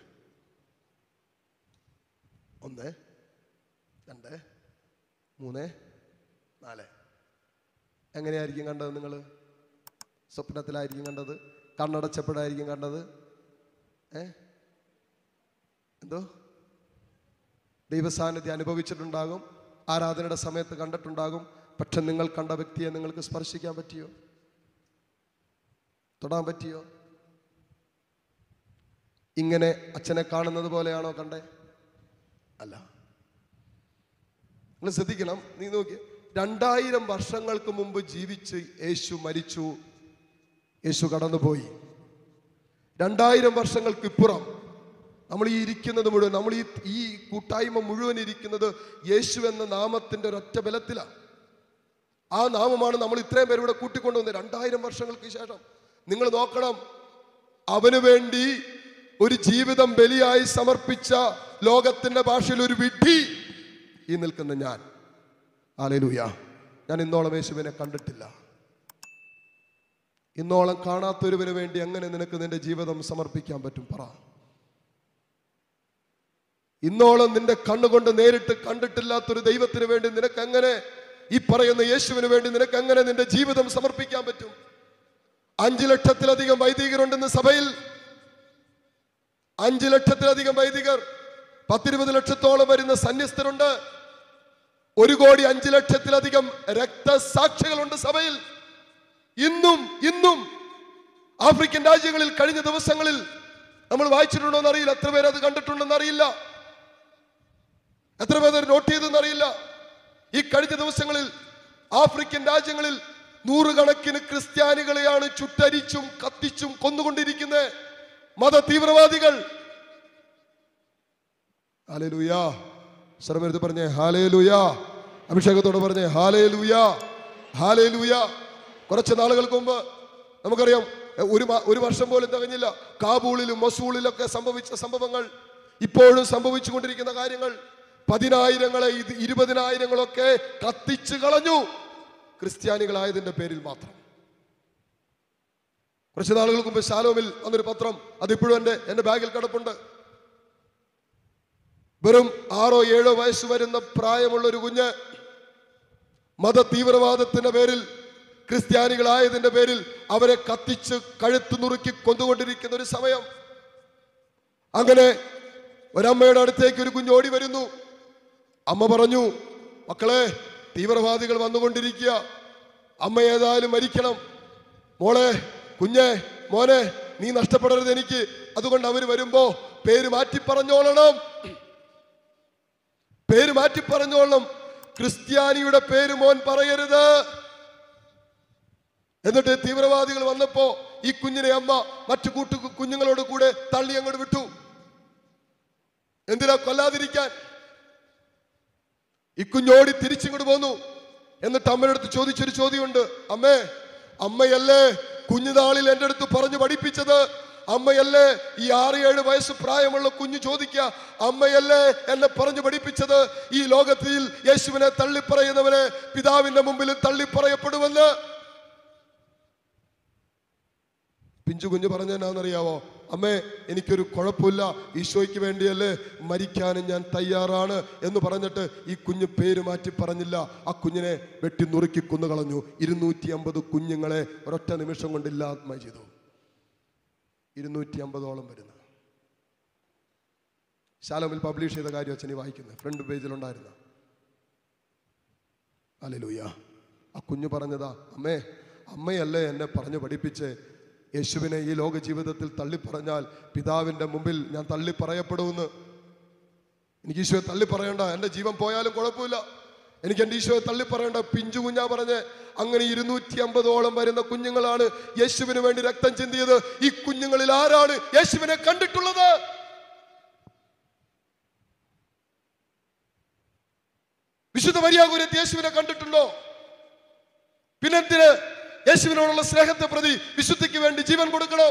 ഒന്ന് രണ്ട് മൂന്ന് നാല് എങ്ങനെയായിരിക്കും കണ്ടത് നിങ്ങൾ സ്വപ്നത്തിലായിരിക്കും കണ്ടത് കണ്ണടച്ചപ്പോഴായിരിക്കും കണ്ടത് ഏ എന്തോ ദൈവസാന്നിധ്യം അനുഭവിച്ചിട്ടുണ്ടാകും ആരാധനയുടെ സമയത്ത് കണ്ടിട്ടുണ്ടാകും പക്ഷെ നിങ്ങൾ കണ്ട വ്യക്തിയെ നിങ്ങൾക്ക് സ്പർശിക്കാൻ പറ്റിയോ തൊടാൻ പറ്റിയോ ഇങ്ങനെ അച്ഛനെ കാണുന്നത് പോലെയാണോ കണ്ടേ അല്ല നിങ്ങൾ ശ്രദ്ധിക്കണം നീ നോക്കി രണ്ടായിരം വർഷങ്ങൾക്ക് മുമ്പ് ജീവിച്ച് യേശു മരിച്ചു യേശു കടന്നുപോയി രണ്ടായിരം വർഷങ്ങൾക്ക് ഇപ്പുറം നമ്മൾ ഈ ഇരിക്കുന്നത് മുഴുവൻ നമ്മൾ ഈ ഈ കൂട്ടായ്മ മുഴുവൻ ഇരിക്കുന്നത് യേശു എന്ന നാമത്തിന്റെ ഒരൊറ്റ ബലത്തിലാണ് ആ നാമമാണ് നമ്മൾ ഇത്രയും പേര് ഇവിടെ കൂട്ടിക്കൊണ്ടുവന്നത് രണ്ടായിരം വർഷങ്ങൾക്ക് ശേഷം നിങ്ങൾ നോക്കണം അവന് വേണ്ടി ഒരു ജീവിതം ബലിയായി സമർപ്പിച്ച ലോകത്തിന്റെ ഭാഷയിൽ ഒരു വിഡ്ഢി ഈ നിൽക്കുന്ന ഞാൻ ആലേലൂയ ഞാൻ ഇന്നോളം യേശുവിനെ കണ്ടിട്ടില്ല ഇന്നോളം കാണാത്തൊരുവന് വേണ്ടി എങ്ങനെ നിനക്ക് നിന്റെ ജീവിതം സമർപ്പിക്കാൻ പറ്റും പറ ഇന്നോളം നിന്റെ കണ്ണുകൊണ്ട് നേരിട്ട് കണ്ടിട്ടില്ലാത്തൊരു ദൈവത്തിന് വേണ്ടി നിനക്ക് എങ്ങനെ ഈ പറയുന്ന യേശുവിന് വേണ്ടി നിനക്ക് എങ്ങനെ നിന്റെ ജീവിതം സമർപ്പിക്കാൻ പറ്റും അഞ്ചു ലക്ഷത്തിലധികം വൈദികരുണ്ടെന്ന് സഭയിൽ അഞ്ചു ലക്ഷത്തിലധികം വൈദികർ പത്തിരുപത് ലക്ഷത്തോളം വരുന്ന സന്യസ്തരുണ്ട് ഒരു കോടി അഞ്ചു ലക്ഷത്തിലധികം രക്തസാക്ഷികളുണ്ട് സഭയിൽ ഇന്നും ഇന്നും ആഫ്രിക്കൻ രാജ്യങ്ങളിൽ കഴിഞ്ഞ ദിവസങ്ങളിൽ നമ്മൾ വായിച്ചിട്ടുണ്ടോ എന്നറിയില്ല എത്ര പേര് അത് കണ്ടിട്ടുണ്ടെന്ന് അറിയില്ല എത്ര പേര് നോട്ട് ചെയ്തെന്ന് അറിയില്ല ഈ കഴിഞ്ഞ ദിവസങ്ങളിൽ ആഫ്രിക്കൻ രാജ്യങ്ങളിൽ നൂറുകണക്കിന് ക്രിസ്ത്യാനികളെയാണ് ചുട്ടരിച്ചും കത്തിച്ചും കൊന്നുകൊണ്ടിരിക്കുന്നത് മത തീവ്രവാദികൾ ഹാലേലൂയാ സർവരുത് പറഞ്ഞേ ഹാലേലൂയാ അഭിഷേകത്തോട് പറഞ്ഞേ ഹാലേലൂയാ ഹാലേലൂയാ കുറച്ച് നാളുകൾക്ക് മുമ്പ് നമുക്കറിയാം എ, ഒരു മാ- ഒരു വർഷം പോലും തികഞ്ഞില്ല കാബൂളിലും മസൂളിലൊക്കെ സംഭവിച്ച സംഭവങ്ങൾ ഇപ്പോഴും സംഭവിച്ചുകൊണ്ടിരിക്കുന്ന കാര്യങ്ങൾ പതിനായിരങ്ങളെ ഇത് ഇരുപതിനായിരങ്ങളൊക്കെ കത്തിച്ചു കളഞ്ഞു ക്രിസ്ത്യാനികളായതിന്റെ പേരിൽ മാത്രം കുറച്ച് നാളുകൾക്ക് മുമ്പ് ശാലോമിൽ വന്നൊരു പത്രം അതിപ്പോഴും എൻ്റെ എൻ്റെ ബാഗിൽ കിടപ്പുണ്ട് വെറും ആറോ ഏഴോ വയസ്സ് വരുന്ന പ്രായമുള്ള ഒരു കുഞ്ഞ് മത തീവ്രവാദത്തിന്റെ പേരിൽ ക്രിസ്ത്യാനികളായതിന്റെ പേരിൽ അവരെ കത്തിച്ച് കഴുത്ത് നുറുക്കി കൊന്നുകൊണ്ടിരിക്കുന്ന ഒരു സമയം അങ്ങനെ ഒരമ്മയുടെ അടുത്തേക്ക് ഒരു കുഞ്ഞ് ഓടി വരുന്നു അമ്മ പറഞ്ഞു മക്കളെ തീവ്രവാദികൾ വന്നുകൊണ്ടിരിക്കുക അമ്മ ഏതായാലും മരിക്കണം മോളെ കുഞ്ഞെ മോനെ നീ നഷ്ടപ്പെടരുത് എനിക്ക് അതുകൊണ്ട് അവർ വരുമ്പോ പേര് മാറ്റി പറഞ്ഞോളണം പേര് മാറ്റി പറഞ്ഞോളണം ക്രിസ്ത്യാനിയുടെ പേര് മോൻ പറയരുത് എന്നിട്ട് തീവ്രവാദികൾ വന്നപ്പോ ഈ കുഞ്ഞിനെ അമ്മ മറ്റു കൂട്ടു കുഞ്ഞുങ്ങളോട് കൂടെ തള്ളി അങ്ങോട്ട് വിട്ടു എന്തിനാ കൊല്ലാതിരിക്കാൻ ഈ കുഞ്ഞോടി തിരിച്ചിങ്ങോട്ട് പോന്നു എന്നിട്ട് അമ്മയുടെ അടുത്ത് ചോദിച്ചൊരു ചോദ്യമുണ്ട് അമ്മേ അമ്മയല്ലേ കുഞ്ഞുനാളിൽ എൻ്റെ അടുത്ത് പറഞ്ഞു പഠിപ്പിച്ചത് അമ്മയല്ലേ ഈ ആറ് ഏഴ് വയസ്സ് പ്രായമുള്ള കുഞ്ഞു ചോദിക്ക അമ്മയല്ലേ എന്നെ പറഞ്ഞു പഠിപ്പിച്ചത് ഈ ലോകത്തിൽ യേശുവിനെ തള്ളിപ്പറയുന്നവനെ പിതാവിന്റെ മുമ്പിൽ തള്ളിപ്പറയപ്പെടുമെന്ന് പിഞ്ചു കുഞ്ഞു പറഞ്ഞെന്നാന്നറിയാവോ അമ്മേ എനിക്കൊരു കുഴപ്പമില്ല ഈശോയ്ക്ക് വേണ്ടിയല്ലേ മരിക്കാനും ഞാൻ തയ്യാറാണ് എന്ന് പറഞ്ഞിട്ട് ഈ കുഞ്ഞ് പേര് മാറ്റി പറഞ്ഞില്ല ആ കുഞ്ഞിനെ വെട്ടി നുറുക്കി കൊന്നുകളഞ്ഞു ഇരുന്നൂറ്റി അമ്പത് കുഞ്ഞുങ്ങളെ ഒരൊറ്റ നിമിഷം കൊണ്ട് ഇല്ലാത്മ ചെയ്തു ഇരുന്നൂറ്റി അമ്പതോളം വരുന്ന ശാലോമിൽ പബ്ലിഷ് ചെയ്ത കാര്യം അച്ഛനി വായിക്കുന്നത് ഫ്രണ്ട് പേജിലുണ്ടായിരുന്ന അലലൂയ ആ കുഞ്ഞു പറഞ്ഞതാ അമ്മേ അമ്മയല്ലേ എന്നെ പറഞ്ഞു പഠിപ്പിച്ച് യേശുവിനെ ഈ ലോക ജീവിതത്തിൽ തള്ളിപ്പറഞ്ഞാൽ പിതാവിൻ്റെ മുമ്പിൽ ഞാൻ തള്ളിപ്പറയപ്പെടുമെന്ന് എനിക്ക് ഈശോയെ തള്ളി പറയണ്ട എൻ്റെ ജീവൻ പോയാലും കുഴപ്പമില്ല എനിക്ക് എൻ്റെ ഈശോയെ തള്ളി പറയണ്ട പിഞ്ചു കുഞ്ഞാ പറഞ്ഞ് അങ്ങനെ ഇരുന്നൂറ്റി അമ്പതോളം വരുന്ന കുഞ്ഞുങ്ങളാണ് യേശുവിന് വേണ്ടി രക്തം ചിന്തിയത് ഈ കുഞ്ഞുങ്ങളിൽ ആരാണ് യേശുവിനെ കണ്ടിട്ടുള്ളത് വിശുദ്ധ മരിയാകുരത്ത് യേശുവിനെ കണ്ടിട്ടുണ്ടോ പിന്നെന്തിന് യേശുവിനോടുള്ള സ്നേഹത്തെ പ്രതി വിശുദ്ധിക്ക് വേണ്ടി ജീവൻ കൊടുക്കണം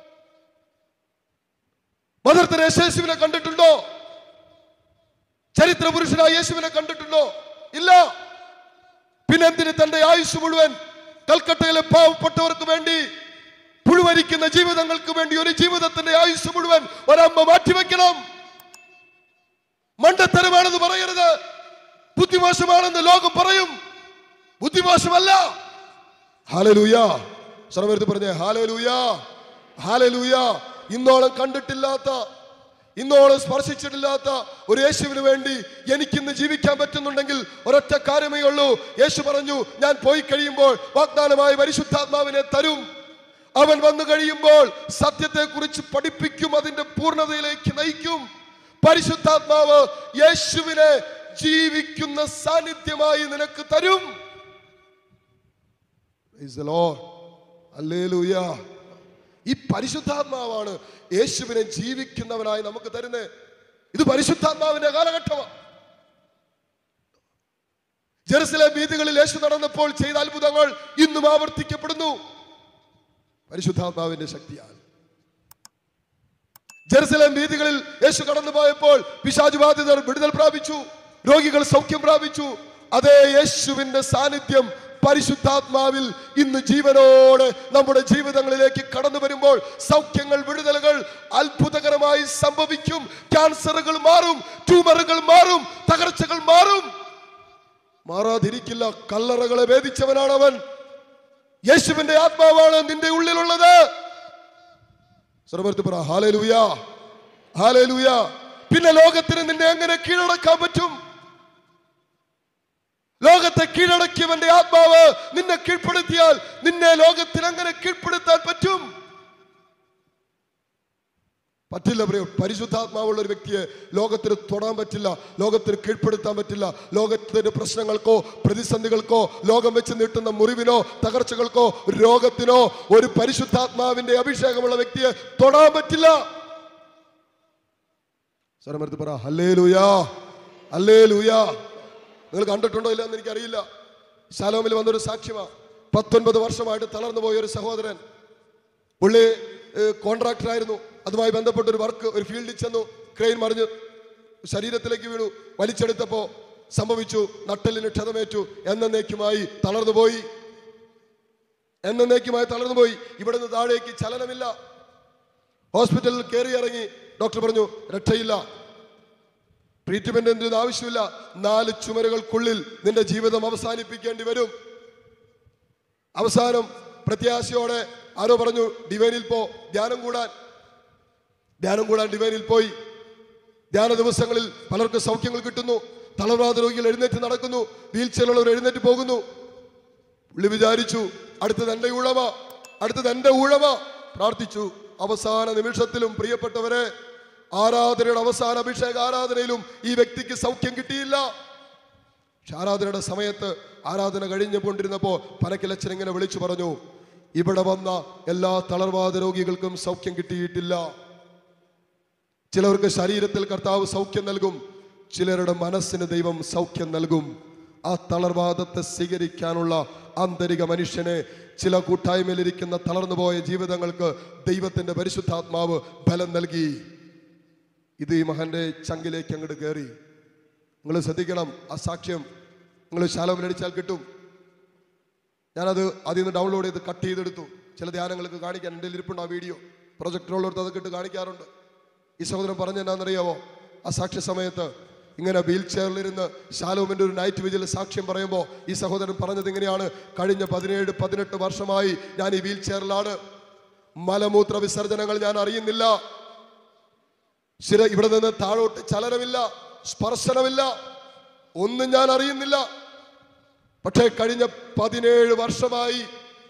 മദർ തെരേസ യേശുവിനെ കണ്ടിട്ടുണ്ടോ ചരിത്ര പുരുഷനായ യേശുവിനെ കണ്ടിട്ടുണ്ടോ ഇല്ല പിന്നെന്തിന് തന്റെ ആയുസ് മുഴുവൻ കൽക്കട്ടയിലെ പാവപ്പെട്ടവർക്ക് വേണ്ടി പുഴുവരിക്കുന്ന ജീവിതങ്ങൾക്ക് വേണ്ടി ഒരു ജീവിതത്തിന്റെ ആയുസ് മുഴുവൻ ഒരമ്മ മാറ്റിവെക്കണം മണ്ടത്തരമാണെന്ന് പറയരുത് ബുദ്ധിമോശമാണെന്ന് ലോകം പറയും ബുദ്ധിമോശമല്ല ഹാലലൂയ ശ്രമരുത്ത് പറഞ്ഞേ ഹാലലൂയ ഹാലലൂയ ഇന്നോളം കണ്ടിട്ടില്ലാത്ത ഇന്നോളം സ്പർശിച്ചിട്ടില്ലാത്ത ഒരു യേശുവിന് വേണ്ടി എനിക്കിന്ന് ജീവിക്കാൻ പറ്റുന്നുണ്ടെങ്കിൽ ഒരൊറ്റ കാര്യമേ ഉള്ളൂ യേശു പറഞ്ഞു ഞാൻ പോയി കഴിയുമ്പോൾ വാഗ്ദാനമായ പരിശുദ്ധാത്മാവിനെ തരും അവൻ വന്നു കഴിയുമ്പോൾ സത്യത്തെക്കുറിച്ച് പഠിപ്പിക്കും അതിന്റെ പൂർണ്ണതയിലേക്ക് നയിക്കും പരിശുദ്ധാത്മാവ് യേശുവിനെ ജീവിക്കുന്ന സാന്നിധ്യമായി നിനക്ക് തരും Praise the Lord. Hallelujah. ഈ പരിശുദ്ധാത്മാവാണ് യേശുവിനെ ജീവിക്കുന്നവനായി നമുക്ക് തരുന്നത് ഇത് പരിശുദ്ധാത്മാവിന്റെ കാലഘട്ടമാണ് ജെറുസലേം വീതികളിൽ യേശു നടന്നപ്പോൾ ചെയ്ത അത്ഭുതങ്ങൾ ഇന്നും ആവർത്തിക്കപ്പെടുന്നു പരിശുദ്ധാത്മാവിന്റെ ശക്തിയാണ് ജെറുസലേം വീതികളിൽ യേശു കടന്നു പോയപ്പോൾ പിശാചു ബാധിതർ വിടുതൽ പ്രാപിച്ചു രോഗികൾ സൗഖ്യം പ്രാപിച്ചു അതേ യേശുവിന്റെ സാന്നിധ്യം പരിശുദ്ധാത്മാവിൽ ഇന്ന് ജീവനോടെ നമ്മുടെ ജീവിതങ്ങളിലേക്ക് കടന്നു വരുമ്പോൾ സൗഖ്യങ്ങൾ വിടുതലുകൾ അത്ഭുതകരമായി സംഭവിക്കും ക്യാൻസറുകൾ മാറും ട്യൂമറുകൾ മാറും തകർച്ചകൾ മാറും മാറാതിരിക്കില്ല കല്ലറകളെ വേദിച്ചവനാണ് അവൻ യേശുവിന്റെ ആത്മാവാണ് നിന്റെ ഉള്ളിലുള്ളത് സർവർത്തി പറ ഹാലലൂയ ഹാലലൂയ പിന്നെ ലോകത്തിന് നിന്നെ എങ്ങനെ കീഴടക്കാൻ പറ്റും ലോകത്തെ കീഴടക്കിയവന്റെ ആത്മാവ് നിന്നെ കീഴ്പ്പെടുത്തിയാൽ നിന്നെ ലോകത്തിന് അങ്ങനെ കീഴ്പ്പെടുത്താൻ പറ്റും പറ്റില്ല പ്രിയ പരിശുദ്ധാത്മാവുള്ള ഒരു വ്യക്തിയെ ലോകത്തിന് തൊടാൻ പറ്റില്ല ലോകത്തിന് കീഴ്പ്പെടുത്താൻ പറ്റില്ല ലോകത്തിന്റെ പ്രശ്നങ്ങൾക്കോ പ്രതിസന്ധികൾക്കോ ലോകം വെച്ച് നീട്ടുന്ന മുറിവിനോ തകർച്ചകൾക്കോ രോഗത്തിനോ ഒരു പരിശുദ്ധാത്മാവിന്റെ അഭിഷേകമുള്ള വ്യക്തിയെ തൊടാൻ പറ്റില്ല സ്വരമെടുത്ത് പറ ഹല്ലേ ലൂയാ ഹല്ലേ ലൂയാ നിങ്ങൾ കണ്ടിട്ടുണ്ടോ ഇല്ല എന്ന് എനിക്കറിയില്ല ശാലോമിൽ വന്നൊരു സാക്ഷ്യമാ പത്തൊൻപത് വർഷമായിട്ട് തളർന്നു പോയ ഒരു സഹോദരൻ പുള്ളി കോൺട്രാക്ടർ ആയിരുന്നു അതുമായി ബന്ധപ്പെട്ട ഒരു വർക്ക് ഒരു ഫീൽഡിൽ ചെന്നു ക്രെയിൻ മറിഞ്ഞു ശരീരത്തിലേക്ക് വീണു വലിച്ചെടുത്തപ്പോ സംഭവിച്ചു നട്ടലിന് ക്ഷതമേറ്റു എന്നേക്കുമായി തളർന്നുപോയി എന്നേക്കുമായി തളർന്നുപോയി ഇവിടുന്ന് താഴേക്ക് ചലനമില്ല ഹോസ്പിറ്റലിൽ കയറി ഇറങ്ങി ഡോക്ടർ പറഞ്ഞു രക്ഷയില്ല ട്രീറ്റ്മെന്റ് എന്തിനും ആവശ്യമില്ല നാല് ചുമരുകൾക്കുള്ളിൽ നിന്റെ ജീവിതം അവസാനിപ്പിക്കേണ്ടി വരും അവസാനം പ്രത്യാശയോടെ ആരോ പറഞ്ഞു ഡിവൈനിൽ പോ ധ്യാനം കൂടാൻ ധ്യാനം കൂടാൻ ഡിവൈനിൽ പോയി ധ്യാന ദിവസങ്ങളിൽ പലർക്കും സൗഖ്യങ്ങൾ കിട്ടുന്നു തളർവാദ രോഗികൾ എഴുന്നേറ്റ് നടക്കുന്നു വീൽ ചെയറുള്ളവർ എഴുന്നേറ്റ് പോകുന്നു പുള്ളി വിചാരിച്ചു അടുത്തത് എന്റെ ഊഴമ അടുത്തത് എന്റെ ഊഴമ പ്രാർത്ഥിച്ചു അവസാന നിമിഷത്തിലും പ്രിയപ്പെട്ടവരെ ആരാധനയുടെ അവസാന അഭിഷേക ആരാധനയിലും ഈ വ്യക്തിക്ക് സൗഖ്യം കിട്ടിയില്ല പക്ഷെ ആരാധനയുടെ സമയത്ത് ആരാധന കഴിഞ്ഞു കൊണ്ടിരുന്നപ്പോ പനക്കിലച്ചൻ ഇങ്ങനെ വിളിച്ചു പറഞ്ഞു ഇവിടെ വന്ന എല്ലാ തളർവാദ രോഗികൾക്കും സൗഖ്യം കിട്ടിയിട്ടില്ല ചിലർക്ക് ശരീരത്തിൽ കർത്താവ് സൗഖ്യം നൽകും ചിലരുടെ മനസ്സിന് ദൈവം സൗഖ്യം നൽകും ആ തളർവാദത്തെ സ്വീകരിക്കാനുള്ള ആന്തരിക മനുഷ്യനെ ചില കൂട്ടായ്മയിലിരിക്കുന്ന തളർന്നുപോയ ജീവിതങ്ങൾക്ക് ദൈവത്തിന്റെ പരിശുദ്ധാത്മാവ് ബലം നൽകി ഇത് ഈ മഹാന്റെ ചങ്കിലേക്ക് അങ്ങോട്ട് കയറി നിങ്ങൾ ശ്രദ്ധിക്കണം ആ സാക്ഷ്യം നിങ്ങൾ ശാലോമിലടിച്ചാൽ കിട്ടും ഞാനത് അതിൽ നിന്ന് ഡൗൺലോഡ് ചെയ്ത് കട്ട് ചെയ്തെടുത്തു ചില ധ്യാനങ്ങൾക്ക് കാണിക്കാൻ എൻ്റെ ഇരിപ്പുണ്ട് ആ വീഡിയോ പ്രൊജക്ടറുള്ളടത്ത് അതൊക്കെ ഇട്ട് കാണിക്കാറുണ്ട് ഈ സഹോദരൻ പറഞ്ഞ എന്നാണെന്നറിയാവോ ആ സാക്ഷ്യ സമയത്ത് ഇങ്ങനെ വീൽ ചെയറിലിരുന്ന് ശാലോമിന്റെ ഒരു നൈറ്റ് വിജിൽ സാക്ഷ്യം പറയുമ്പോൾ ഈ സഹോദരൻ പറഞ്ഞത് ഇങ്ങനെയാണ് കഴിഞ്ഞ പതിനേഴ് പതിനെട്ട് വർഷമായി ഞാൻ ഈ വീൽ ചെയറിലാണ് മലമൂത്ര വിസർജനങ്ങൾ ഞാൻ അറിയുന്നില്ല ശിര ഇവിടെ നിന്ന് താഴോട്ട് ചലനമില്ല സ്പർശനമില്ല ഒന്നും ഞാൻ അറിയുന്നില്ല പക്ഷേ കഴിഞ്ഞ പതിനേഴ് വർഷമായി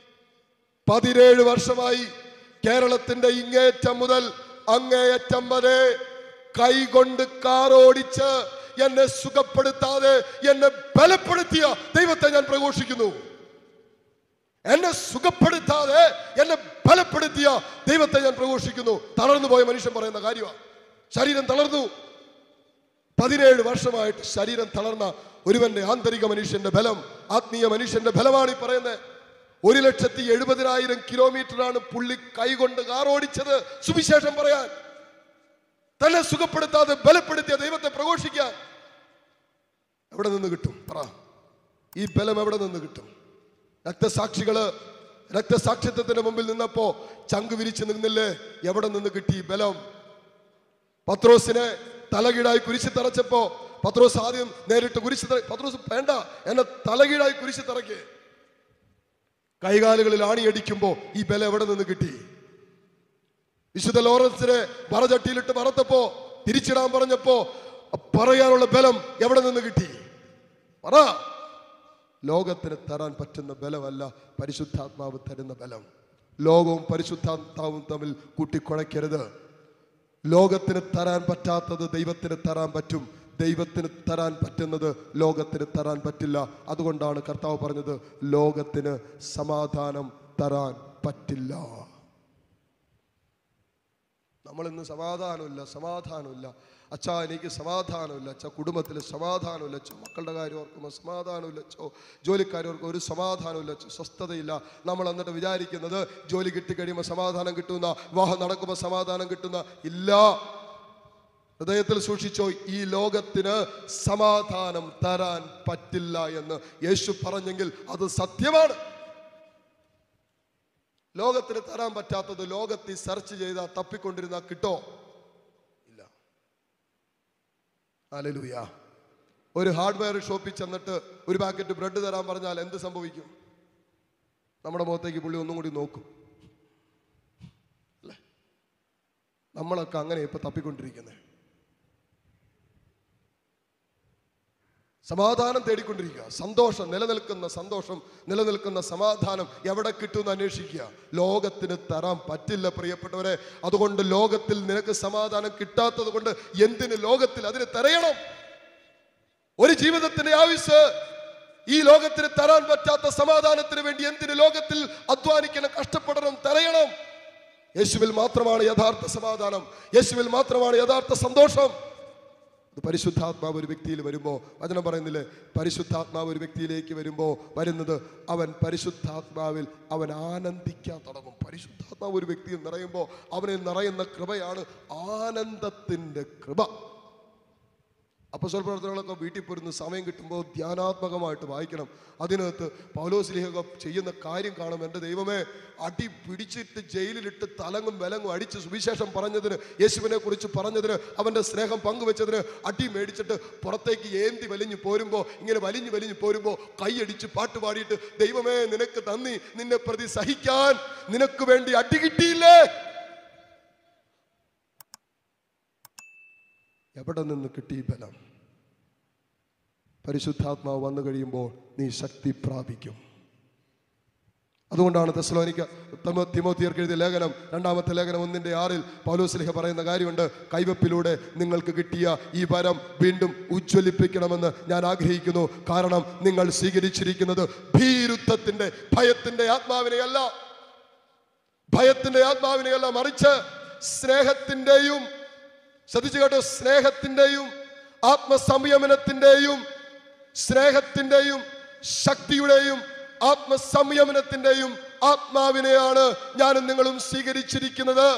പതിനേഴ് വർഷമായി കേരളത്തിന്റെ ഇങ്ങേയറ്റം മുതൽ അങ്ങേയറ്റം വരെ കൈകൊണ്ട് കാറോടിച്ച് എന്നെ സുഖപ്പെടുത്താതെ എന്നെ ബലപ്പെടുത്തിയ ദൈവത്തെ ഞാൻ പ്രഘോഷിക്കുന്നു എന്നെ സുഖപ്പെടുത്താതെ എന്നെ ബലപ്പെടുത്തിയ ദൈവത്തെ ഞാൻ പ്രഘോഷിക്കുന്നു തളർന്നു പോയ മനുഷ്യൻ പറയുന്ന കാര്യമാണ് ശരീരം തളർന്നു പതിനേഴ് വർഷമായിട്ട് ശരീരം തളർന്ന ഒരുവന്റെ ആന്തരിക മനുഷ്യന്റെ ബലം ആത്മീയ മനുഷ്യന്റെ ബലമാണ് ഈ പറയുന്നത് ഒരു ലക്ഷത്തി എഴുപതിനായിരം കിലോമീറ്ററാണ് പുള്ളി കൈകൊണ്ട് കാറോടിച്ചത് സുവിശേഷം പറയാൻ തന്നെ സുഖപ്പെടുത്താതെ ബലപ്പെടുത്തിയ ദൈവത്തെ പ്രഘോഷിക്കാൻ എവിടെ നിന്ന് കിട്ടും പറ ഈ ബലം എവിടെ നിന്ന് കിട്ടും രക്തസാക്ഷികള് രക്തസാക്ഷിത്വത്തിന്റെ മുമ്പിൽ നിന്നപ്പോ ചങ്ക് വിരിച്ചു നിന്നില്ലേ എവിടെ നിന്ന് കിട്ടി ഈ ബലം പത്രോസിനെ തലകീഴായി കുരിശി തറച്ചപ്പോ പത്രോസ് ആദ്യം നേരിട്ട് കുരിശി തറ പത്രോസ് വേണ്ട എന്നെ തലകീഴായി കുരിശി തറയ്ക്ക് കൈകാലുകളിൽ ആണിയടിക്കുമ്പോ ഈ ബലം എവിടെ നിന്ന് കിട്ടി വിശുദ്ധ ലോറൻസിനെ മറചട്ടിയിലിട്ട് മറത്തപ്പോ തിരിച്ചിടാൻ പറഞ്ഞപ്പോ പറയാനുള്ള ബലം എവിടെ നിന്ന് കിട്ടി പറ ലോകത്തിന് തരാൻ പറ്റുന്ന ബലമല്ല പരിശുദ്ധാത്മാവ് തരുന്ന ബലം ലോകവും പരിശുദ്ധാത്മാവും തമ്മിൽ കൂട്ടിക്കുഴയ്ക്കരുത് ലോകത്തിന് തരാൻ പറ്റാത്തത് ദൈവത്തിന് തരാൻ പറ്റും ദൈവത്തിന് തരാൻ പറ്റുന്നത് ലോകത്തിന് തരാൻ പറ്റില്ല അതുകൊണ്ടാണ് കർത്താവ് പറഞ്ഞത് ലോകത്തിന് സമാധാനം തരാൻ പറ്റില്ല നമ്മൾ ഇന്ന് സമാധാനമില്ല സമാധാനമില്ല അച്ഛാ എനിക്ക് സമാധാനമില്ല അച്ഛാ കുടുംബത്തിൽ സമാധാനമില്ല അച്ഛാ മക്കളുടെ കാര്യം ഓർക്കുമ്പോൾ സമാധാനമില്ല അച്ഛോ ജോലിക്കാരും ഓർക്കും ഒരു സമാധാനമില്ല അച്ഛോ സ്വസ്ഥതയില്ല നമ്മൾ എന്നിട്ട് വിചാരിക്കുന്നത് ജോലി കിട്ടിക്കഴിയുമ്പോൾ സമാധാനം കിട്ടുന്ന വിവാഹം നടക്കുമ്പോൾ സമാധാനം കിട്ടുന്ന ഇല്ല ഹൃദയത്തിൽ സൂക്ഷിച്ചോ ഈ ലോകത്തിന് സമാധാനം തരാൻ പറ്റില്ല എന്ന് യേശു പറഞ്ഞെങ്കിൽ അത് സത്യമാണ് ലോകത്തിന് തരാൻ പറ്റാത്തത് ലോകത്തിൽ സെർച്ച് ചെയ്താൽ തപ്പിക്കൊണ്ടിരുന്ന കിട്ടോ ഇല്ല അലലുയ ഒരു ഹാർഡ്വെയർ ഷോപ്പിൽ ചെന്നിട്ട് ഒരു പാക്കറ്റ് ബ്രെഡ് തരാൻ പറഞ്ഞാൽ എന്ത് സംഭവിക്കും നമ്മുടെ മുഖത്തേക്ക് പുള്ളി ഒന്നും കൂടി നോക്കും അല്ലേ നമ്മളൊക്കെ അങ്ങനെ ഇപ്പൊ തപ്പിക്കൊണ്ടിരിക്കുന്നത് സമാധാനം തേടിക്കൊണ്ടിരിക്കുക സന്തോഷം നിലനിൽക്കുന്ന സന്തോഷം നിലനിൽക്കുന്ന സമാധാനം എവിടെ കിട്ടുമെന്ന് അന്വേഷിക്കുക ലോകത്തിന് തരാൻ പറ്റില്ല പ്രിയപ്പെട്ടവരെ അതുകൊണ്ട് ലോകത്തിൽ നിനക്ക് സമാധാനം കിട്ടാത്തത് കൊണ്ട് എന്തിന് ലോകത്തിൽ അതിന് തരയണം ഒരു ജീവിതത്തിന്റെ ആയുസ് ഈ ലോകത്തിന് തരാൻ പറ്റാത്ത സമാധാനത്തിന് വേണ്ടി എന്തിന് ലോകത്തിൽ അധ്വാനിക്കണം കഷ്ടപ്പെടണം തരയണം യേശുവിൽ മാത്രമാണ് യഥാർത്ഥ സമാധാനം യേശുവിൽ മാത്രമാണ് യഥാർത്ഥ സന്തോഷം അത് പരിശുദ്ധാത്മാവ് ഒരു വ്യക്തിയിൽ വരുമ്പോൾ വചനം പറയുന്നില്ലേ പരിശുദ്ധാത്മാവ് ഒരു വ്യക്തിയിലേക്ക് വരുമ്പോൾ വരുന്നത് അവൻ പരിശുദ്ധാത്മാവിൽ അവൻ ആനന്ദിക്കാൻ തുടങ്ങും പരിശുദ്ധാത്മാവ് ഒരു വ്യക്തിയിൽ നിറയുമ്പോൾ അവനിൽ നിറയുന്ന കൃപയാണ് ആനന്ദത്തിൻ്റെ കൃപ അപ്പസ്വൽ പ്രവർത്തനങ്ങളൊക്കെ വീട്ടിൽ പോരുന്ന സമയം കിട്ടുമ്പോൾ ധ്യാനാത്മകമായിട്ട് വായിക്കണം അതിനകത്ത് പൗലോസ്ലിഹ ചെയ്യുന്ന കാര്യം കാണും എൻ്റെ ദൈവമേ അടി പിടിച്ചിട്ട് ജയിലിലിട്ട് തലങ്ങും വിലങ്ങും അടിച്ച് സുവിശേഷം പറഞ്ഞതിന് യേശുവിനെ കുറിച്ച് പറഞ്ഞതിന് അവൻ്റെ സ്നേഹം പങ്കുവെച്ചതിന് അടി മേടിച്ചിട്ട് പുറത്തേക്ക് ഏന്തി വലിഞ്ഞു പോരുമ്പോൾ ഇങ്ങനെ വലിഞ്ഞു വലിഞ്ഞു പോരുമ്പോൾ കൈയടിച്ച് പാട്ട് പാടിയിട്ട് ദൈവമേ നിനക്ക് നന്ദി നിന്നെ പ്രതി സഹിക്കാൻ നിനക്ക് വേണ്ടി അടി കിട്ടിയില്ലേ എവിടെ നിന്ന് കിട്ടി ഈ ബലം പരിശുദ്ധാത്മാവ് വന്നു കഴിയുമ്പോൾ നീ ശക്തി പ്രാപിക്കും അതുകൊണ്ടാണ് തെസ്ലോനിക്ക തിമോത്തിയർക്ക് എഴുതിയ ലേഖനം രണ്ടാമത്തെ ലേഖനം ഒന്നിന്റെ ആറിൽ പൗലോസ്ലിഹ പറയുന്ന കാര്യമുണ്ട് കൈവപ്പിലൂടെ നിങ്ങൾക്ക് കിട്ടിയ ഈ വരം വീണ്ടും ഉജ്ജ്വലിപ്പിക്കണമെന്ന് ഞാൻ ആഗ്രഹിക്കുന്നു കാരണം നിങ്ങൾ സ്വീകരിച്ചിരിക്കുന്നത് ഭീരുത്വത്തിന്റെ ഭയത്തിന്റെ ആത്മാവിനെയല്ല ഭയത്തിന്റെ ആത്മാവിനെയല്ല മറിച്ച് സ്നേഹത്തിന്റെയും ശ്രദ്ധിച്ചു കേട്ടോ സ്നേഹത്തിന്റെയും ആത്മസംയമനത്തിന്റെയും സ്നേഹത്തിന്റെയും ശക്തിയുടെയും ആത്മസംയമനത്തിന്റെയും ആത്മാവിനെയാണ് ഞാനും നിങ്ങളും സ്വീകരിച്ചിരിക്കുന്നത്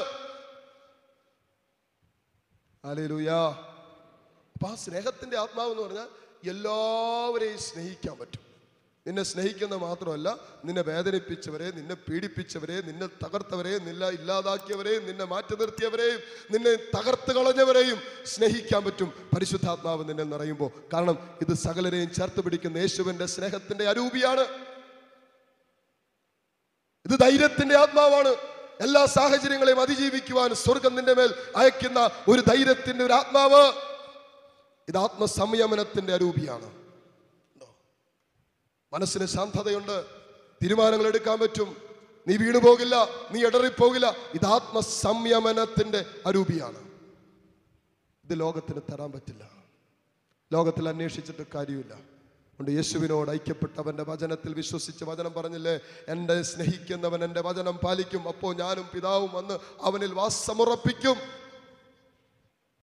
ഹല്ലേലൂയ. അപ്പൊ ആ സ്നേഹത്തിന്റെ ആത്മാവ് എന്ന് പറഞ്ഞാൽ എല്ലാവരെയും സ്നേഹിക്കാൻ പറ്റും നിന്നെ സ്നേഹിക്കുന്ന മാത്രമല്ല നിന്നെ വേദനിപ്പിച്ചവരെ നിന്നെ പീഡിപ്പിച്ചവരെ നിന്നെ തകർത്തവരെ നിന്നെ ഇല്ലാതാക്കിയവരെയും നിന്നെ മാറ്റി നിർത്തിയവരെയും നിന്നെ തകർത്ത് കളഞ്ഞവരെയും സ്നേഹിക്കാൻ പറ്റും പരിശുദ്ധാത്മാവ് നിന്നെ നിറയുമ്പോൾ കാരണം ഇത് സകലരെയും ചേർത്ത് പിടിക്കുന്ന യേശുവിന്റെ സ്നേഹത്തിന്റെ അരൂപിയാണ് ഇത് ധൈര്യത്തിന്റെ ആത്മാവാണ് എല്ലാ സാഹചര്യങ്ങളെയും അതിജീവിക്കുവാൻ സ്വർഗം നിന്റെ മേൽ അയക്കുന്ന ഒരു ധൈര്യത്തിന്റെ ഒരു ആത്മാവ് ഇത് ആത്മസംയമനത്തിന്റെ അരൂപിയാണ് മനസ്സിന് ശാന്തതയുണ്ട് തീരുമാനങ്ങൾ എടുക്കാൻ പറ്റും നീ വീണു പോകില്ല നീ ഇടറിപ്പോകില്ല ഇത് ആത്മസംയമനത്തിന്റെ അരൂപിയാണ് ഇത് ലോകത്തിന് തരാൻ പറ്റില്ല ലോകത്തിൽ അന്വേഷിച്ചിട്ട് കാര്യമില്ല അതുകൊണ്ട് യേശുവിനോട് ഐക്യപ്പെട്ട് അവൻ്റെ വചനത്തിൽ വിശ്വസിച്ച് വചനം പറഞ്ഞില്ലേ എൻ്റെ സ്നേഹിക്കുന്നവൻ എൻ്റെ വചനം പാലിക്കും അപ്പോൾ ഞാനും പിതാവും വന്ന് അവനിൽ വാസമുറപ്പിക്കും